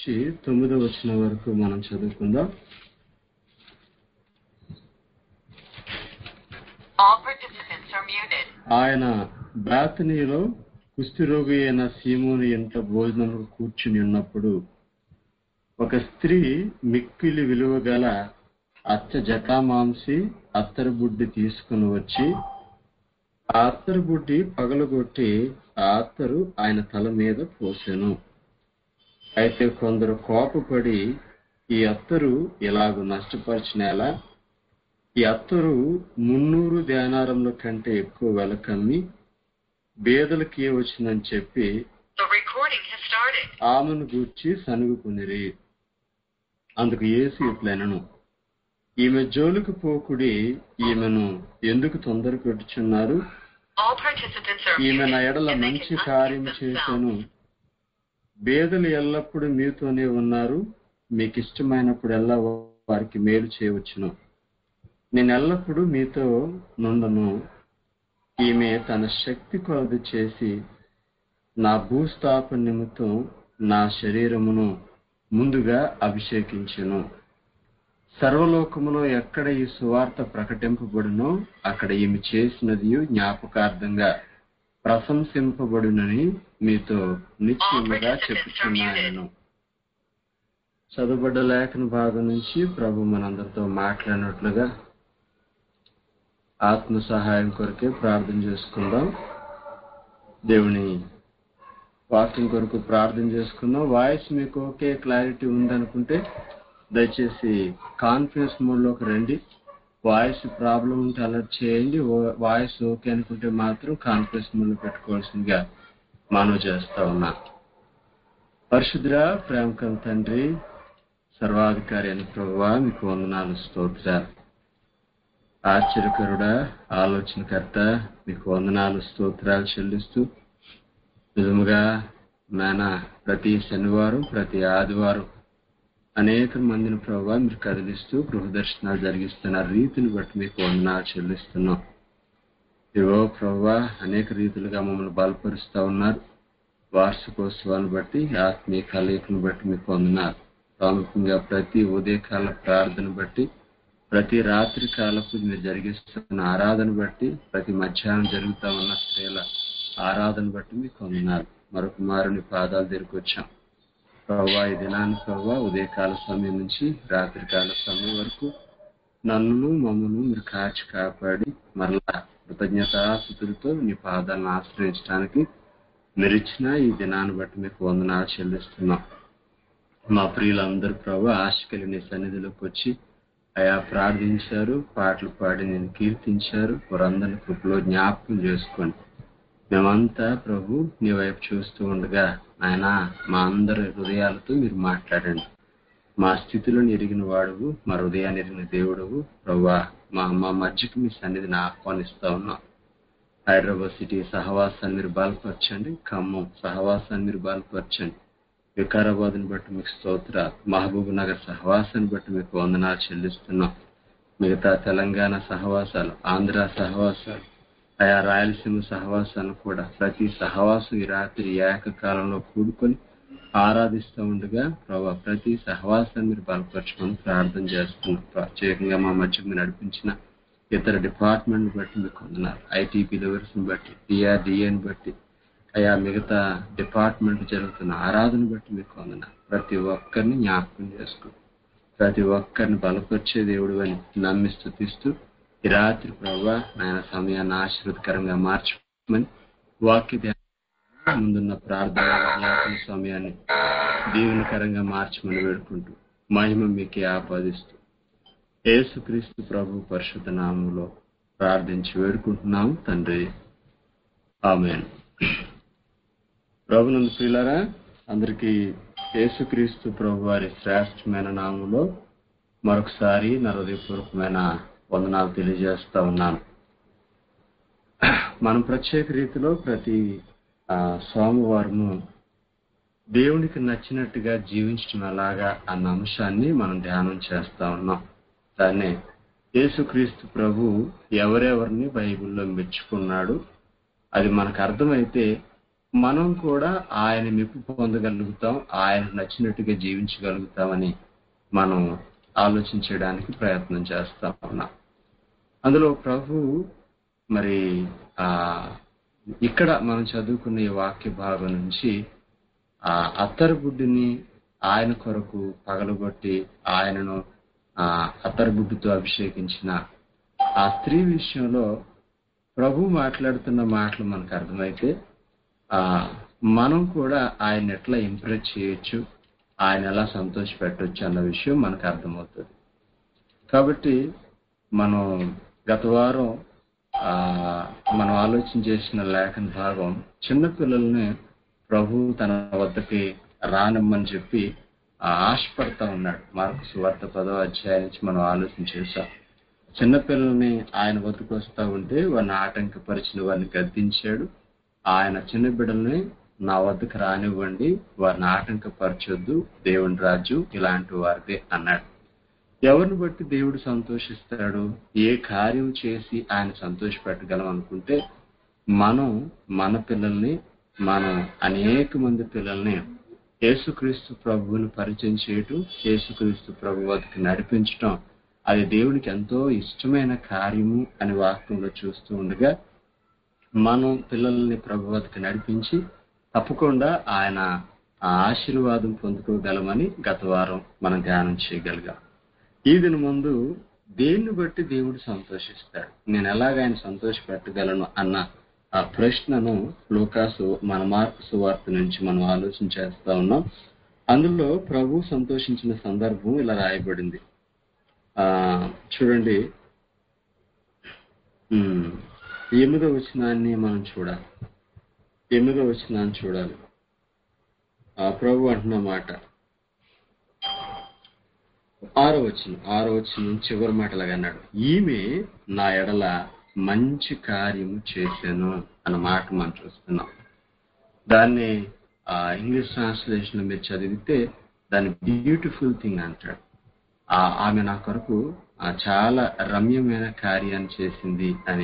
నుంచి తొమ్మిదో వచ్చిన వరకు మనం చదువుకుందాం All participants are muted. ఆయన బాతనీలో కుష్ఠరోగి అయిన సీమోని ఇంట భోజనం కూర్చుని ఉన్నప్పుడు ఒక స్త్రీ మిక్కిలి విలువ గల అచ్చ జటామాంసి అత్తరు బుడ్డి తీసుకుని వచ్చి ఆ అత్తరు బుడ్డి పగలగొట్టి ఆ అత్తరు ఆయన తల మీద పోసెను అయితే కొందరు కోపపడి ఈ అత్తరు ఇలాగ నష్టపరిచినేలా ఈ అత్తరు మున్నూరు ధ్యానారముల కంటే ఎక్కువ వెల కమ్మి బేదలకి వచ్చిందని చెప్పి The recording has started. ఆమెను గూర్చి సనుగుకునిరి అందుకు ఏసు ఇట్లనను ఈమె జోలికి పోకుడి ఈమెను ఎందుకు తొందర పెట్టుచున్నారు All participants are ఈమె నా muted ఎడల and they మంచి cannot కార్యం mute చేశాను themselves. బేదలు ఎల్లప్పుడూ మీతోనే ఉన్నారు మీకు ఇష్టమైనప్పుడల్లా వారికి మేలు చేయవచ్చును నేను ఎల్లప్పుడూ మీతో నుండను ఈమె తన శక్తి కొలది చేసి నా భూస్థాపన నిమిత్తం నా శరీరమును ముందుగా అభిషేకించును సర్వలోకములో ఎక్కడ ఈ సువార్త ప్రకటింపబడునో అక్కడ ఈమె చేసినది జ్ఞాపకార్థంగా ప్రశంసింపబడునని మీతో నిశ్చయముగా చెప్పుచున్నాను చదువుబడ్డ లేఖన భాగం నుంచి ప్రభు మనందరితో మాట్లాడినట్లుగా ఆత్మ సహాయం కొరకే ప్రార్థన చేసుకుందాం దేవుని వాక్యం కొరకు ప్రార్థన చేసుకుందాం వాయిస్ మీకు ఓకే క్లారిటీ ఉందనుకుంటే దయచేసి కాన్ఫరెన్స్ మోడ్లోకి రండి వాయిస్ ప్రాబ్లం ఉంటే అలర్ట్ చేయండి ఓ- వాయిస్ ఓకే అనుకుంటే మాత్రం కాన్ఫరెన్స్ మోడ్లో పెట్టుకోవాల్సిందిగా మనవి చేస్తా ఉన్నా పరిశుద్ర ప్రేమకం తండ్రి సర్వాధికారి అని ప్రభువా మీకు వందనాలు స్తోత్రాలు ఆశ్చర్యకరుడా ఆలోచనకర్త మీకు వందనాలు స్తోత్రాలు చెల్లిస్తూ నిజముగా నాన్న ప్రతి శనివారం ప్రతి ఆదివారం అనేక మందిని ప్రభావ మీరు కదిలిస్తూ గృహ దర్శనాలు జరిగిస్తున్న రీతిని బట్టి మీకు వందనాలు చెల్లిస్తున్నాం ఇవో ప్రభావ అనేక రీతులుగా మమ్మల్ని బలపరుస్తూ ఉన్నారు వార్షికోత్సవాన్ని బట్టి ఆత్మీయ కలయికను బట్టి మీకు వందనాలు ప్రాముఖ్యంగా ప్రతి ఉదయకాల ప్రార్థన బట్టి ప్రతి రాత్రి కాలపు మీరు జరిగిస్తున్న ఆరాధన బట్టి ప్రతి మధ్యాహ్నం జరుగుతా ఉన్న స్త్రీల ఆరాధన బట్టి మీకు వందనాలు మరొక మారుని పాదాలు దగ్గరికి వచ్చాం ప్రభావ ఈ దినాన్ని ప్రభావ ఉదయకాల సమయం నుంచి రాత్రి కాల సమయం వరకు నన్ను మమ్మను మీరు కాచి కాపాడి మరలా కృతజ్ఞతాస్థుతులతో నీ పాదాలను ఆశ్రయించడానికి మీరు ఇచ్చిన ఈ దినాన్ని బట్టి మీకు వందనాలు చెల్లిస్తున్నాం మా ప్రియులందరూ ప్రభు ఆశ కలిగిన సన్నిధిలోకి వచ్చి అయా ప్రార్థించారు పాటలు పాడి నేను కీర్తించారు వారందరిని కృపలో జ్ఞాపకం చేసుకోండి మేమంతా ప్రభు నీ వైపు చూస్తూ ఉండగా ఆయన మా అందరి హృదయాలతో మీరు మాట్లాడండి మా స్థితిలో ఎరిగిన వాడువు మా హృదయాన్ని ఎరిగిన దేవుడువు ప్రభా మా మా మధ్యకి మీ సన్నిధిని ఆహ్వానిస్తా ఉన్నాం హైదరాబాద్ సిటీ సహవాసాన్ని మీరు బలపరచండి ఖమ్మం సహవాసాన్ని మీరు బలపరచండి వికారాబాద్ని బట్టి మీకు స్తోత్ర మహబూబ్ నగర్ సహవాసాన్ని బట్టి మీకు వందనాలు చెల్లిస్తున్నాం మిగతా తెలంగాణ సహవాసాలు ఆంధ్ర సహవాసాలు ఆయా రాయలసీమ సహవాసాన్ని కూడా ప్రతి సహవాసం ఈ రాత్రి ఏకకాలంలో కూడుకొని ఆరాధిస్తూ ఉండగా ప్రభా ప్రతి సహవాసాన్ని మీరు బలపరచుకొని ప్రార్థన చేస్తున్నాం ప్రత్యేకంగా మా మధ్య మీరు నడిపించిన ఇతర డిపార్ట్మెంట్ బట్టి మీకు వందనాలు ఐటీపీ లెవెల్స్ని బట్టి డిఆర్డిఏని బట్టి అయా మిగతా డిపార్ట్మెంట్ జరుగుతున్న ఆరాధన బట్టి మీకు వందనాలు ప్రతి ఒక్కరిని జ్ఞాపకం చేసుకో ప్రతి ఒక్కరిని బలపరిచే దేవుడు అని నమ్మి స్థుతిస్తూ ఈ రాత్రి ప్రభా నాయన సమయాన్ని ఆశీర్వదకరంగా మార్చమని వాక్య ధ్యానం ముందున్న ప్రార్థన జ్ఞాపన సమయాన్ని దీవెనకరంగా మార్చమని వేడుకుంటూ మహిమ మీకే ఆపాదిస్తూ యేసుక్రీస్తు ప్రభు పరిశుద్ధ నామంలో ప్రార్థించి వేడుకుంటున్నాము తండ్రి ఆమెన్ ప్రభునందు ప్రియులారా అందరికీ యేసుక్రీస్తు ప్రభు వారి శ్రేష్టమైన నామంలో మరొకసారి నా హృదయపూర్వకమైన వందనాలు తెలియజేస్తా ఉన్నాను మనం ప్రత్యేక రీతిలో ప్రతి ఆ, సోమవారము దేవునికి నచ్చినట్టుగా జీవించడం ఎలాగా అన్న అంశాన్ని మనం ధ్యానం చేస్తా ఉన్నాం దాన్నే యేసుక్రీస్తు ప్రభు ఎవరెవరిని బైబిల్లో మెచ్చుకున్నాడు అది మనకు అర్థమైతే మనం కూడా ఆయన మెప్పు పొందగలుగుతాం ఆయన నచ్చినట్టుగా జీవించగలుగుతామని మనం ఆలోచించడానికి ప్రయత్నం చేస్తా ఉన్నాం అందులో ప్రభు మరి ఆ ఇక్కడ మనం చదువుకున్న ఈ వాక్య భాగం నుంచి ఆ అత్తరుబుడ్డిని ఆయన కొరకు పగలగొట్టి ఆయనను ఆ అత్తరుబుడ్డుతో అభిషేకించిన ఆ స్త్రీ విషయంలో ప్రభు మాట్లాడుతున్న మాటలు మనకు అర్థమైతే ఆ మనం కూడా ఆయన ఎట్లా ఇంప్రెస్ చేయొచ్చు ఆయన ఎలా సంతోష పెట్టొచ్చు అన్న విషయం మనకు అర్థమవుతుంది కాబట్టి మనం గత వారం ఆ మనం ఆలోచన చేసిన లేఖన భాగం చిన్నపిల్లల్ని ప్రభు తన వద్దకి రానమ్మని చెప్పి ఆ ఆశపడతా ఉన్నాడు మార్కు సువార్త పదో అధ్యాయం నుంచి మనం ఆలోచన చేశాం చిన్నపిల్లల్ని ఆయన వద్దకు వస్తా ఉంటే వారిని ఆటంకపరిచిన వారిని గద్దించాడు ఆయన చిన్న బిడ్డల్ని నా వద్దకు రానివ్వండి వారిని ఆటంకపరచొద్దు దేవుని రాజు ఇలాంటి వారిదే అన్నాడు ఎవరిని బట్టి దేవుడు సంతోషిస్తాడు ఏ కార్యం చేసి ఆయన సంతోషపెట్టగలం అనుకుంటే మనం మన పిల్లల్ని మనం అనేక మంది పిల్లల్ని యేసుక్రీస్తు ప్రభువుని పరిచయం చేయటం యేసుక్రీస్తు ప్రభు వద్దకు నడిపించటం అది దేవునికి ఎంతో ఇష్టమైన కార్యము అని వాక్యంలో చూస్తూ ఉండగా మనం పిల్లల్ని ప్రభు వద్దకు నడిపించి తప్పకుండా ఆయన ఆ ఆశీర్వాదం పొందుకోగలమని గత వారం మనం ధ్యానం చేయగలిగాం ఈ దిన ముందు దేన్ని బట్టి దేవుడు సంతోషిస్తాడు నేను ఎలాగ ఆయన సంతోష పెట్టగలను అన్న ఆ ప్రశ్నను లోకాసు మన మార్పు సువార్త నుంచి మనం ఆలోచన చేస్తా ఉన్నాం అందులో ప్రభు సంతోషించిన సందర్భం ఇలా రాయబడింది ఆ చూడండి ఉమ్, ఎనిమిదో వచనాన్ని మనం చూడాలి ఎనిమిదో వచనాన్ని చూడాలి ఆ ప్రభు అంటున్న మాట ఆరో వచ్చిన ఆరో వచ్చిన చివరి మాటలాగా అన్నాడు ఈమె నా ఎడల మంచి కార్యము చేశాను అన్న మాట మనం చూస్తున్నాం దాన్ని ఆ ఇంగ్లీష్ ట్రాన్స్లేషన్ లో మీరు చదివితే దాన్ని బ్యూటిఫుల్ థింగ్ అంటాడు ఆ ఆమె నా కొరకు ఆ చాలా రమ్యమైన కార్యాన్ని చేసింది అని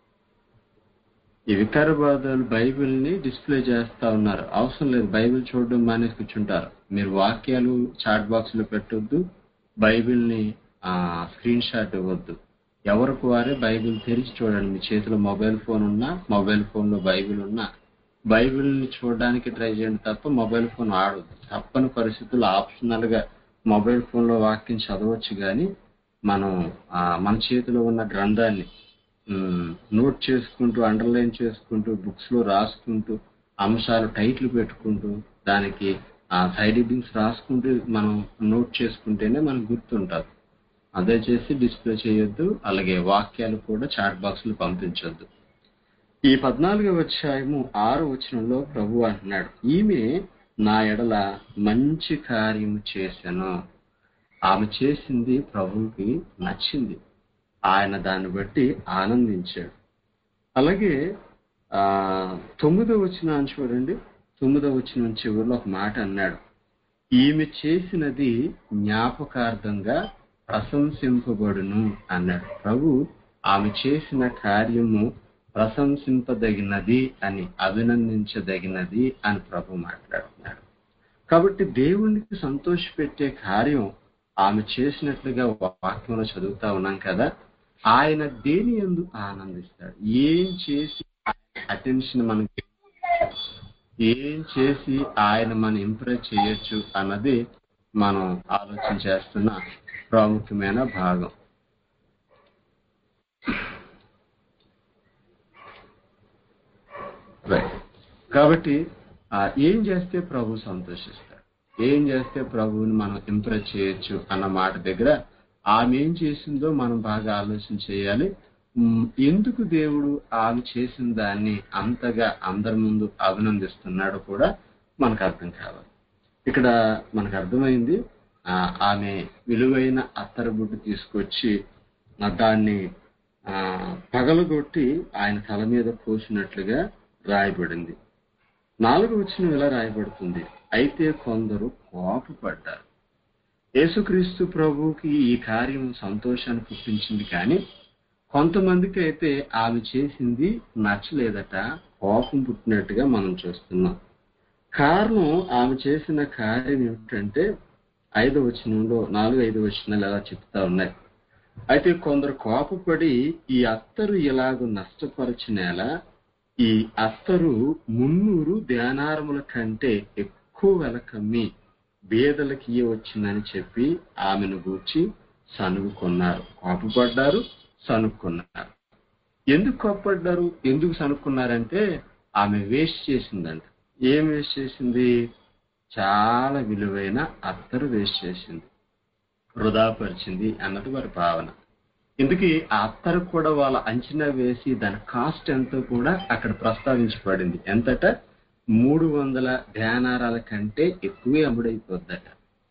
ఈ వికారాబాదులు బైబిల్ ని డిస్ప్లే చేస్తా ఉన్నారు అవసరం లేదు బైబిల్ చూడడం మానేసి కూర్చుంటారు మీరు వాక్యాలు చాట్ బాక్స్ లో పెట్టొద్దు బైబిల్ ని స్క్రీన్ షాట్ ఇవ్వద్దు ఎవరికి వారే బైబిల్ తెరిచి చూడండి మీ చేతిలో మొబైల్ ఫోన్ ఉన్నా మొబైల్ ఫోన్ లో బైబిల్ ఉన్నా బైబిల్ ని చూడడానికి ట్రై చేయండి తప్ప మొబైల్ ఫోన్ ఆడదు తప్పని పరిస్థితుల్లో ఆప్షనల్ గా మొబైల్ ఫోన్ లో వాక్యం చదవచ్చు కానీ మనం ఆ, మన చేతిలో ఉన్న గ్రంథాన్ని ఉమ్, నోట్ చేసుకుంటూ అండర్లైన్ చేసుకుంటూ బుక్స్ లో రాసుకుంటూ అంశాలు టైటిల్ పెట్టుకుంటూ దానికి ఆ సైడ్ హెడ్డింగ్స్ రాసుకుంటూ మనం నోట్ చేసుకుంటేనే మనకు గుర్తుంటుంది అదే చేసి డిస్ప్లే చేయొద్దు అలాగే వాక్యాలు కూడా చాట్ బాక్స్ లో పంపించొద్దు ఈ పద్నాలుగవ అధ్యాయము ఆరు వచనంలో ప్రభు అంటున్నాడు ఈమె నా ఎడల మంచి కార్యము చేశాను ఆమె చేసింది ప్రభువుకి నచ్చింది ఆయన దాన్ని బట్టి ఆనందించాడు అలాగే ఆ తొమ్మిదో వచ్చిన చూడండి తొమ్మిదో వచ్చిన చివరిలో ఒక మాట అన్నాడు ఈమె చేసినది జ్ఞాపకార్థంగా ప్రశంసింపబడును అన్నాడు ప్రభు ఆమె చేసిన కార్యము ప్రశంసింపదగినది అని అభినందించదగినది అని ప్రభు మాట్లాడుతున్నాడు కాబట్టి దేవునికి సంతోషపెట్టే కార్యం ఆమె చేసినట్లుగా వాక్యంలో చదువుతా ఉన్నాం కదా ఆయన దేని ఎందు ఆనందిస్తాడు ఏం చేసి అటెన్షన్ మనకి ఏం చేసి ఆయన మనం ఇంప్రెస్ చేయొచ్చు అన్నది మనం ఆలోచన చేస్తున్న ప్రాముఖ్యమైన భాగం రైట్ కాబట్టి ఆ, ఏం చేస్తే ప్రభు సంతోషిస్తాడు ఏం చేస్తే ప్రభువుని మనం ఇంప్రెస్ చేయొచ్చు అన్న మాట దగ్గర ఆమె ఏం చేసిందో మనం బాగా ఆలోచన చేయాలి ఉమ్, ఎందుకు దేవుడు ఆమె చేసిన దాన్ని అంతగా అందరి ముందు అభినందిస్తున్నాడో కూడా మనకు అర్థం కావాలి ఇక్కడ మనకు అర్థమైంది ఆ, ఆమె విలువైన అత్తరబుడ్డు తీసుకొచ్చి ఆ, దాన్ని ఆ, పగలగొట్టి ఆయన తల మీద పోసినట్లుగా రాయబడింది నాలుగు వచ్చిన ఇలా రాయబడుతుంది అయితే కొందరు కోపపడ్డారు యేసుక్రీస్తు ప్రభువుకి ఈ కార్యం సంతోషాన్ని పుట్టించింది కానీ కొంతమందికి అయితే ఆమె చేసింది నచ్చలేదట కోపం పుట్టినట్టుగా మనం చూస్తున్నాం కారణం ఆమె చేసిన కార్యం ఏమిటంటే ఐదు వచనంలో నాలుగు ఐదు వచనాలు ఎలా చెప్తా ఉన్నాయి అయితే కొందరు కోపపడి ఈ అత్తరు ఇలాగ నష్టపరచినేలా ఈ అత్తరు మున్నూరు ధ్యానారముల కంటే ఎక్కువ వెల కమ్మి బేదలకి ఇవ్వచ్చునని చెప్పి ఆమెను గూర్చి సనుగుకున్నారు కోపపడ్డారు సనుక్కున్నారు ఎందుకు కోపడ్డారు ఎందుకు సనుక్కున్నారంటే ఆమె వేస్ట్ చేసిందంట ఏం వేస్ట్ చేసింది చాలా విలువైన అత్తరు వేస్ట్ చేసింది వృధాపరిచింది అన్నది వారి భావన ఇందుకే ఆ అత్తరు కూడా వాళ్ళ అంచనా వేసి దాని కాస్ట్ ఎంతో కూడా అక్కడ ప్రస్తావించబడింది ఎంతట మూడు వందల ధ్యానారాల కంటే ఎక్కువే అమ్ముడైపోద్దట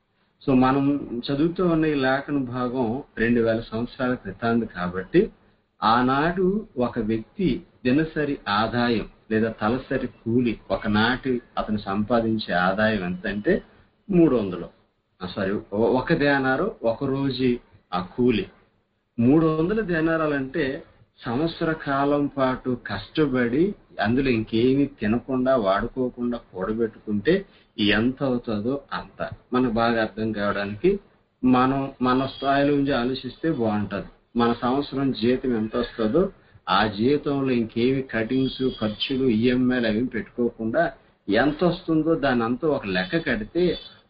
సో మనం చదువుతూ ఉన్న ఈ లేఖన భాగం రెండు వేల సంవత్సరాల క్రితాంది కాబట్టి ఆనాడు ఒక వ్యక్తి దినసరి ఆదాయం లేదా తలసరి కూలి ఒకనాటి అతను సంపాదించే ఆదాయం ఎంతంటే మూడు వందలు సారీ ఒక ధ్యానారు ఒక రోజు ఆ కూలి మూడు వందల ధ్యానారాలంటే సంవత్సర కాలం పాటు కష్టపడి అందులో ఇంకేమీ తినకుండా వాడుకోకుండా కూడబెట్టుకుంటే ఎంత అవుతుందో అంత మనకు బాగా అర్థం కావడానికి మనం మన స్థాయిలో నుంచి ఆలోచిస్తే బాగుంటది మన సంవత్సరం జీతం ఎంత వస్తుందో ఆ జీతంలో ఇంకేమి కటింగ్స్ ఖర్చులు ఈఎంఐలు అవి పెట్టుకోకుండా ఎంత వస్తుందో దాని అంతా ఒక లెక్క కడితే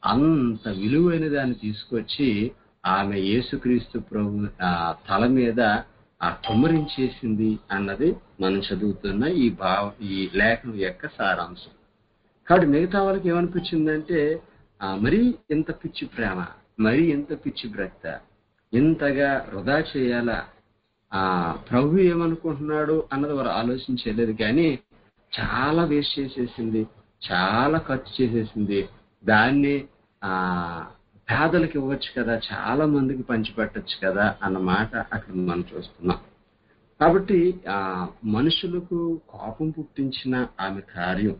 అంత విలువైన దాన్ని తీసుకొచ్చి ఆమె యేసుక్రీస్తు ప్రభు ఆ తల మీద ఆ కుమ్మరించేసింది అన్నది మనం చదువుతున్న ఈ భావ ఈ లేఖనం యొక్క సారాంశం కాబట్టి మిగతా వాళ్ళకి ఏమనిపించిందంటే ఆ, మరీ ఇంత పిచ్చి ప్రేమ మరీ ఇంత పిచ్చి భక్త ఇంతగా వృధా చేయాలా ఆ ప్రభు ఏమనుకుంటున్నాడు అన్నది వారు ఆలోచించలేదు కానీ చాలా వేస్ట్ చేసేసింది చాలా ఖర్చు చేసేసింది దాన్ని ఆ పేదలకు ఇవ్వచ్చు కదా చాలా మందికి పంచిపెట్టచ్చు కదా అన్న మాట అక్కడ మనం చూస్తున్నాం కాబట్టి ఆ మనుషులకు కోపం పుట్టించిన ఆమె కార్యం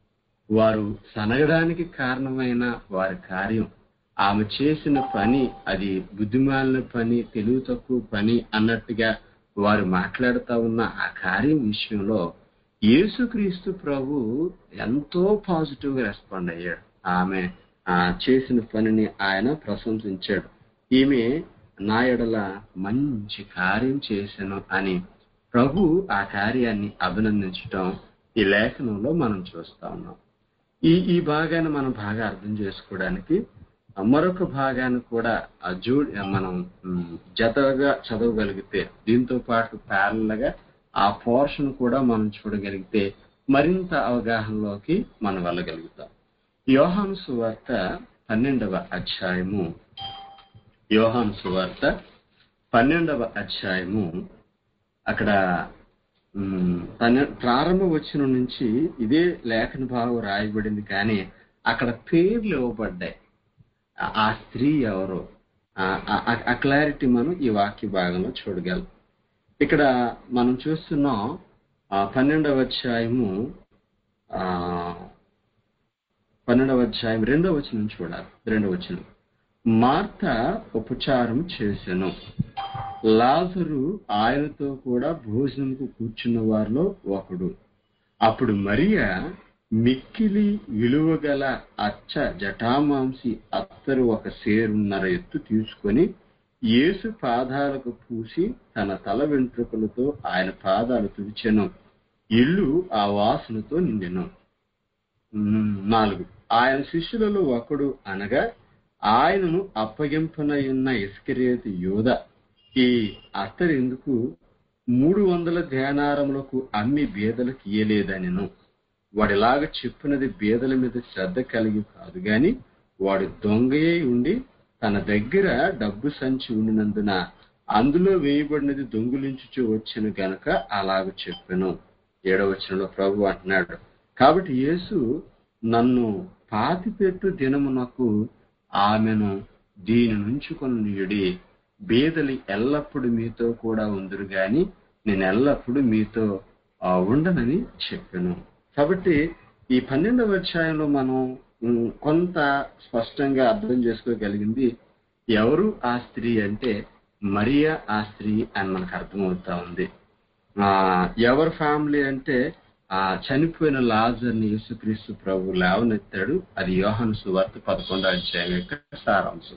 వారు సనగడానికి కారణమైన వారి కార్యం ఆమె చేసిన పని అది బుద్ధిమాలిన పని తెలివి తక్కువ పని అన్నట్టుగా వారు మాట్లాడుతా ఉన్న ఆ కార్యం విషయంలో యేసుక్రీస్తు ప్రభు ఎంతో పాజిటివ్ గా రెస్పాండ్ అయ్యాడు ఆమె ఆ చేసిన పనిని ఆయన ప్రశంసించాడు ఈమె నా ఎడల మంచి కార్యం చేశాను అని ప్రభు ఆ కార్యాన్ని అభినందించడం ఈ లేఖనంలో మనం చూస్తా ఉన్నాం ఈ ఈ భాగాన్ని మనం బాగా అర్థం చేసుకోవడానికి మరొక భాగాన్ని కూడా ఆ జూ మనం మ్, జతగా చదవగలిగితే దీంతో పాటు ప్యారల్ గా ఆ పోర్షన్ కూడా మనం చూడగలిగితే మరింత అవగాహనలోకి మనం వెళ్ళగలుగుతాం యోహాను సువార్త పన్నెండవ అధ్యాయము యోహాను సువార్త పన్నెండవ అధ్యాయము అక్కడ మ్, పన్నె ప్రారంభ వచ్చిన నుంచి ఇదే లేఖన భావం రాయబడింది కానీ అక్కడ పేర్లు ఇవ్వబడ్డాయి ఆ- ఆ స్త్రీ ఎవరు ఆ- ఆ- ఆ క్లారిటీ మనం ఈ వాక్య భాగంలో చూడగలం ఇక్కడ మనం చూస్తున్నాం ఆ పన్నెండవ అధ్యాయము ఆ పన్నెండవ అధ్యాయం రెండవ వచనం చూడాలి రెండవ వచనం మార్త ఉపచారం చేసెను లాజరు ఆయనతో కూడా భోజనంకు కూర్చున్న వారిలో ఒకడు అప్పుడు మరియా మిక్కిలి విలువగల అచ్చ జటామాంసి అత్తరు ఒక సేరున్నర ఎత్తు తీసుకొని యేసు పాదాలకు పూసి తన తల వెంట్రుకలతో ఆయన పాదాలు తుడిచెను ఇల్లు ఆ వాసనతో నిండెను ఉమ్, నాలుగు ఆయన శిష్యులలో ఒకడు అనగా ఆయనను అప్పగింపనయున్న ఇస్కరియోతు యోధ ఈ అత్తరు ఎందుకు మూడు వందల ధ్యానారములకు అమ్మి బేదలకు ఇయ్యలేదనెను వాడిలాగ చెప్పినది బేదల మీద శ్రద్ధ కలిగి కాదు గాని వాడు దొంగయే ఉండి తన దగ్గర డబ్బు సంచి ఉండినందున అందులో వేయబడినది దొంగులించుచు వచ్చెను గనక అలాగ చెప్పెను ఏడవచనంలో ప్రభు అంటున్నాడు కాబట్టి యేసు నన్ను పాతిపెట్టు దినమునకు ఆమెను దీని నుంచుకొనియుడి బేదలి ఎల్లప్పుడు మీతో కూడా ఉందరు గాని నేను ఎల్లప్పుడు మీతో ఆ, ఉండనని చెప్పాను కాబట్టి ఈ పన్నెండవ అధ్యాయంలో మనం ఉమ్, కొంత స్పష్టంగా అర్థం చేసుకోగలిగింది ఎవరు ఆ స్త్రీ అంటే మరియా ఆ స్త్రీ అని మనకు అర్థమవుతా ఉంది ఆ ఎవరి ఫ్యామిలీ అంటే ఆ చనిపోయిన లాజర్ని యేసుక్రీస్తు ప్రభు లేవనెత్తాడు అది యోహాను సువార్త పదకొండో అధ్యాయం యొక్క సారాంశం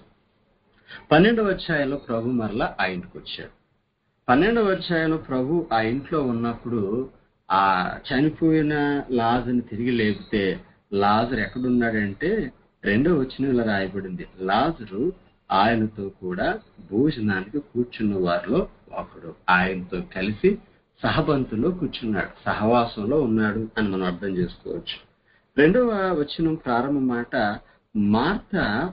పన్నెండవ అధ్యాయంలో ప్రభు మరలా ఆ ఇంటికి వచ్చాడు పన్నెండవ అధ్యాయంలో ప్రభు ఆ ఇంట్లో ఉన్నప్పుడు ఆ చనిపోయిన లాజర్ని తిరిగి లేపితే లాజర్ ఎక్కడున్నాడంటే రెండో వచ్చిన రాయబడింది లాజరు ఆయనతో కూడా భోజనానికి కూర్చున్న వారిలో ఒకడు ఆయనతో కలిసి సహబంతులో కూర్చున్నాడు సహవాసంలో ఉన్నాడు అని మనం అర్థం చేసుకోవచ్చు రెండవ వచనం ప్రారంభ మాట మార్త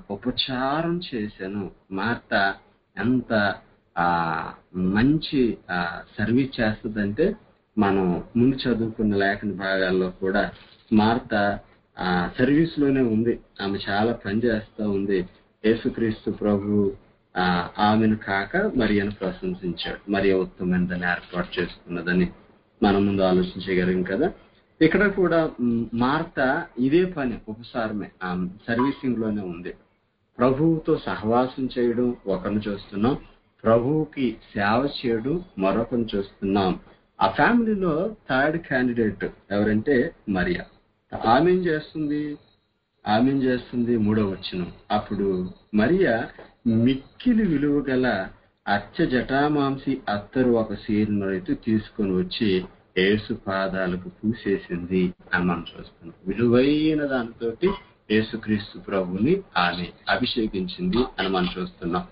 ఉపచారం చేశాను మార్త ఎంత ఆ మంచి ఆ సర్వీస్ చేస్తుందంటే మనం ముందు చదువుకున్న లేఖన భాగాల్లో కూడా మార్త ఆ సర్వీస్ లోనే ఉంది ఆమె చాలా పని చేస్తా ఉంది యేసుక్రీస్తు ప్రభు ఆ ఆమెను కాక మరియను ప్రశంసించాడు మరి ఉత్తమైనదని ఏర్పాటు చేసుకున్నదని మనం ముందు ఆలోచించగలిగాం కదా ఇక్కడ కూడా మ్, మార్త ఇదే పని ఉపసారమే ఆ సర్వీసింగ్ లోనే ఉంది ప్రభువుతో సహవాసం చేయడం ఒకరిని చూస్తున్నాం ప్రభువుకి సేవ చేయడం మరొకరిని చూస్తున్నాం ఆ ఫ్యామిలీలో థర్డ్ క్యాండిడేట్ ఎవరంటే మరియా ఆమె ఏం చేస్తుంది ఆమె ఏం చేస్తుంది మూడో వచ్చిన అప్పుడు మరియా మిక్కిలి విలువ గల అచ్చ జటామాంసి అత్తరు ఒక సీరునైతే తీసుకొని వచ్చి యేసు పాదాలకు పూసేసింది అని మనం చూస్తున్నాం విలువైన దానితోటి యేసుక్రీస్తు ప్రభుని ఆమె అభిషేకించింది అని మనం చూస్తున్నాం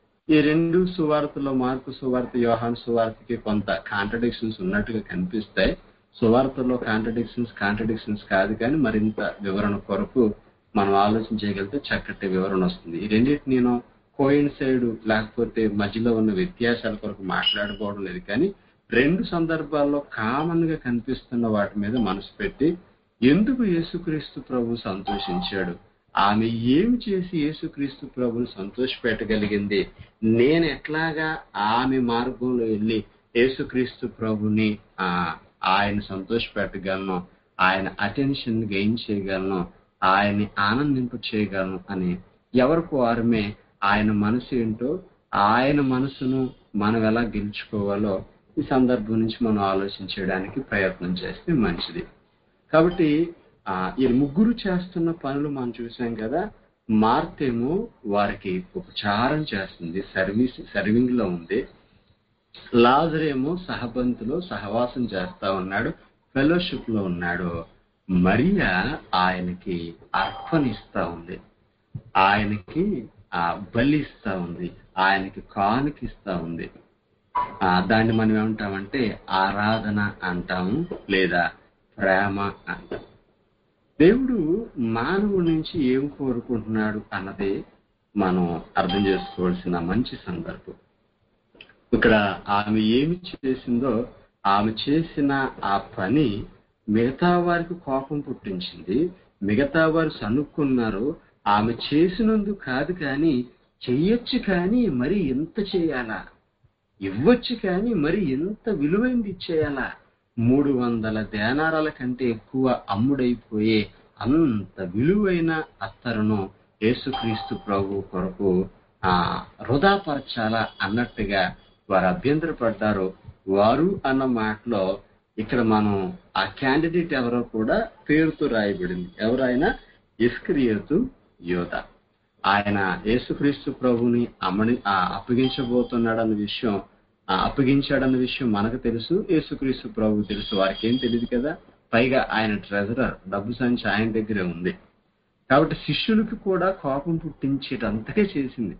ఈ రెండు సువార్తలో మార్కు సువార్త యోహాన్ సువార్తకి కొంత కాంట్రడిక్షన్స్ ఉన్నట్టుగా కనిపిస్తాయి సువార్తలో కాంట్రడిక్షన్స్ కాంట్రడిక్షన్స్ కాదు కానీ మరింత వివరణ కొరకు మనం ఆలోచించగలిగితే చక్కటి వివరణ వస్తుంది ఈ రెండింటి నేను కోయిన్సైడ్ లేకపోతే మధ్యలో ఉన్న వ్యత్యాసాల కొరకు మాట్లాడుకోవడం లేదు కానీ రెండు సందర్భాల్లో కామన్ గా కనిపిస్తున్న వాటి మీద మనసు పెట్టి ఎందుకు యేసుక్రీస్తు ప్రభు సంతోషించాడు ఆమె ఏమి చేసి యేసుక్రీస్తు ప్రభుని సంతోషపెట్టగలిగింది నేను ఎట్లాగా ఆమె మార్గంలో వెళ్ళి యేసుక్రీస్తు ప్రభుని ఆ ఆయన సంతోషపెట్టగలను ఆయన అటెన్షన్ గెయిన్ చేయగలను ఆయన్ని ఆనందింప చేయగలను అని ఎవరికి వారమే ఆయన మనసు ఏంటో ఆయన మనసును మనం ఎలా గెలుచుకోవాలో ఈ సందర్భం నుంచి మనం ఆలోచించడానికి ప్రయత్నం చేస్తే మంచిది కాబట్టి ఆ ఈ ముగ్గురు చేస్తున్న పనులు మనం చూసాం కదా మార్తేమో వారికి ఉపచారం చేస్తుంది సర్వీస్ సర్వింగ్ లో ఉంది లాజరేమో సహబంతులో సహవాసం చేస్తా ఉన్నాడు ఫెలోషిప్ లో ఉన్నాడు మరియా ఆయనకి అర్పణిస్తా ఉంది ఆయనకి ఆ బలిస్తా ఉంది ఆయనకి కానుకిస్తా ఉంది ఆ దాన్ని మనం ఏమంటామంటే ఆరాధన అంటాము లేదా ప్రేమ అంటాం దేవుడు మానవుడి నుంచి ఏం కోరుకుంటున్నాడు అన్నది మనం అర్థం చేసుకోవాల్సిన మంచి సందర్భం ఇక్కడ ఆమె ఏమి చేసిందో ఆమె చేసిన ఆ పని మిగతా వారికి కోపం పుట్టించింది మిగతా వారు సనుక్కున్నారు ఆమె చేసినందుకు కాదు కానీ చెయ్యొచ్చు కానీ మరి ఎంత చేయాలా ఇవ్వచ్చు కానీ మరి ఎంత విలువైంది ఇచ్చేయాలా మూడు వందల దేనారాల కంటే ఎక్కువ అమ్ముడైపోయే అంత విలువైన అత్తరును యేసుక్రీస్తు ప్రభు కొరకు ఆ వృధాపరచాలా అన్నట్టుగా వారు అభ్యంతరపడ్డారు వారు అన్న మాటలో ఇక్కడ మనం ఆ క్యాండిడేట్ ఎవరో కూడా పేరుతో రాయబడింది ఎవరైనా ఇస్క్రియోతు యోధ ఆయన యేసుక్రీస్తు ప్రభుని అమ్మని ఆ అప్పగించబోతున్నాడన్న విషయం ఆ అప్పగించాడన్న విషయం మనకు తెలుసు యేసుక్రీస్తు ప్రభు తెలుసు వారికి ఏం తెలియదు కదా పైగా ఆయన ట్రెజరర్ డబ్బు సంచి ఆయన దగ్గరే ఉంది కాబట్టి శిష్యులకి కూడా కోపం పుట్టించేటంతకే చేసింది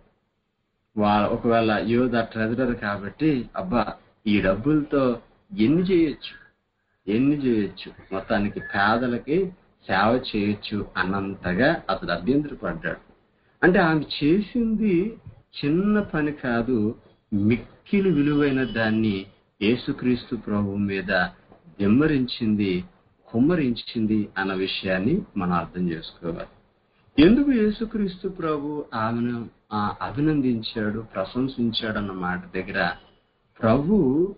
వా- ఒకవేళ యోధ ట్రెజరర్ కాబట్టి అబ్బా ఈ డబ్బులతో ఎన్ని చేయొచ్చు ఎన్ని చేయొచ్చు మొత్తానికి పేదలకి సేవ చేయొచ్చు అన్నంతగా అతడు అభ్యంతరపడ్డాడు అంటే ఆమె చేసింది చిన్న పని కాదు మిక్కిలి విలువైన దాన్ని యేసుక్రీస్తు ప్రభు మీద దిమ్మరించింది కుమ్మరించింది అన్న విషయాన్ని మనం అర్థం చేసుకోవాలి ఎందుకు యేసుక్రీస్తు ప్రభు ఆమెను ఆ, అభినందించాడు ప్రశంసించాడు అన్న మాట దగ్గర ప్రభు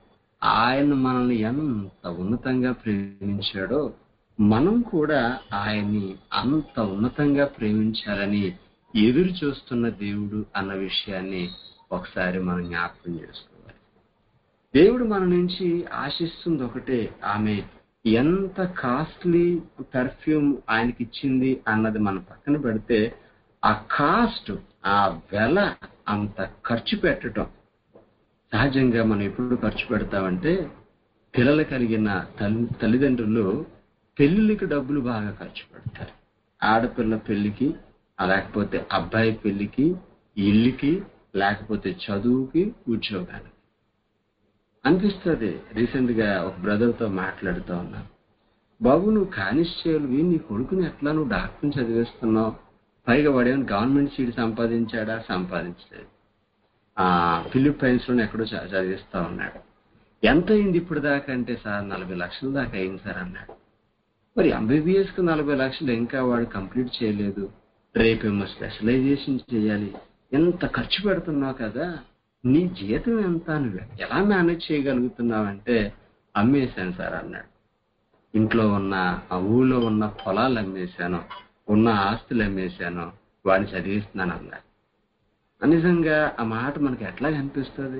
ఆయన మనల్ని ఎంత ఉన్నతంగా ప్రేమించాడో మనం కూడా ఆయన్ని అంత ఉన్నతంగా ప్రేమించాలని ఎదురు చూస్తున్న దేవుడు అన్న విషయాన్ని ఒకసారి మనం జ్ఞాపకం చేసుకోవాలి దేవుడు మన నుంచి ఆశిస్తుంది ఒకటే ఆమె ఎంత కాస్ట్లీ పెర్ఫ్యూమ్ ఆయనకి ఇచ్చింది అన్నది మనం పక్కన పెడితే ఆ కాస్ట్ ఆ వెల అంత ఖర్చు పెట్టడం సహజంగా మనం ఎప్పుడు ఖర్చు పెడతామంటే పిల్లలు కలిగిన తల్లి తల్లిదండ్రులు పెళ్లికి డబ్బులు బాగా ఖర్చు పెడతారు ఆడపిల్ల పెళ్లికి లేకపోతే అబ్బాయి పెళ్లికి ఇల్లుకి లేకపోతే చదువుకి ఉద్యోగానికి అనిపిస్తుంది రీసెంట్ గా ఒక బ్రదర్ తో మాట్లాడుతూ ఉన్నాను బాబు నువ్వు కానిస్టేబుల్వి నీ కొడుకుని ఎట్లా నువ్వు డాక్టర్ని చదివిస్తున్నావు పైగా వాడేమైనా గవర్నమెంట్ సీట్ సంపాదించాడా సంపాదించలేదు ఆ ఫిలిప్పైన్స్ లో ఎక్కడో చ- చదివిస్తా ఉన్నాడు ఎంత అయింది ఇప్పుడు దాకా అంటే సార్ నలభై లక్షల దాకా అయింది సార్ అన్నాడు మరి ఎంబీబీఎస్ కు నలభై లక్షలు ఇంకా వాడు కంప్లీట్ చేయలేదు రేపేమో స్పెషలైజేషన్ చేయాలి ఎంత ఖర్చు పెడుతున్నావు కదా నీ జీతం ఎంత నువ్వు ఎలా మేనేజ్ చేయగలుగుతున్నావు అంటే అమ్మేశాను సార్ అన్నాడు ఇంట్లో ఉన్న ఆ ఊళ్ళో ఉన్న పొలాలు అమ్మేశాను ఉన్న ఆస్తులు అమ్మేశాను వాడిని చదివిస్తున్నాను అన్నాడు నిజంగా ఆ మాట మనకి ఎట్లా కనిపిస్తుంది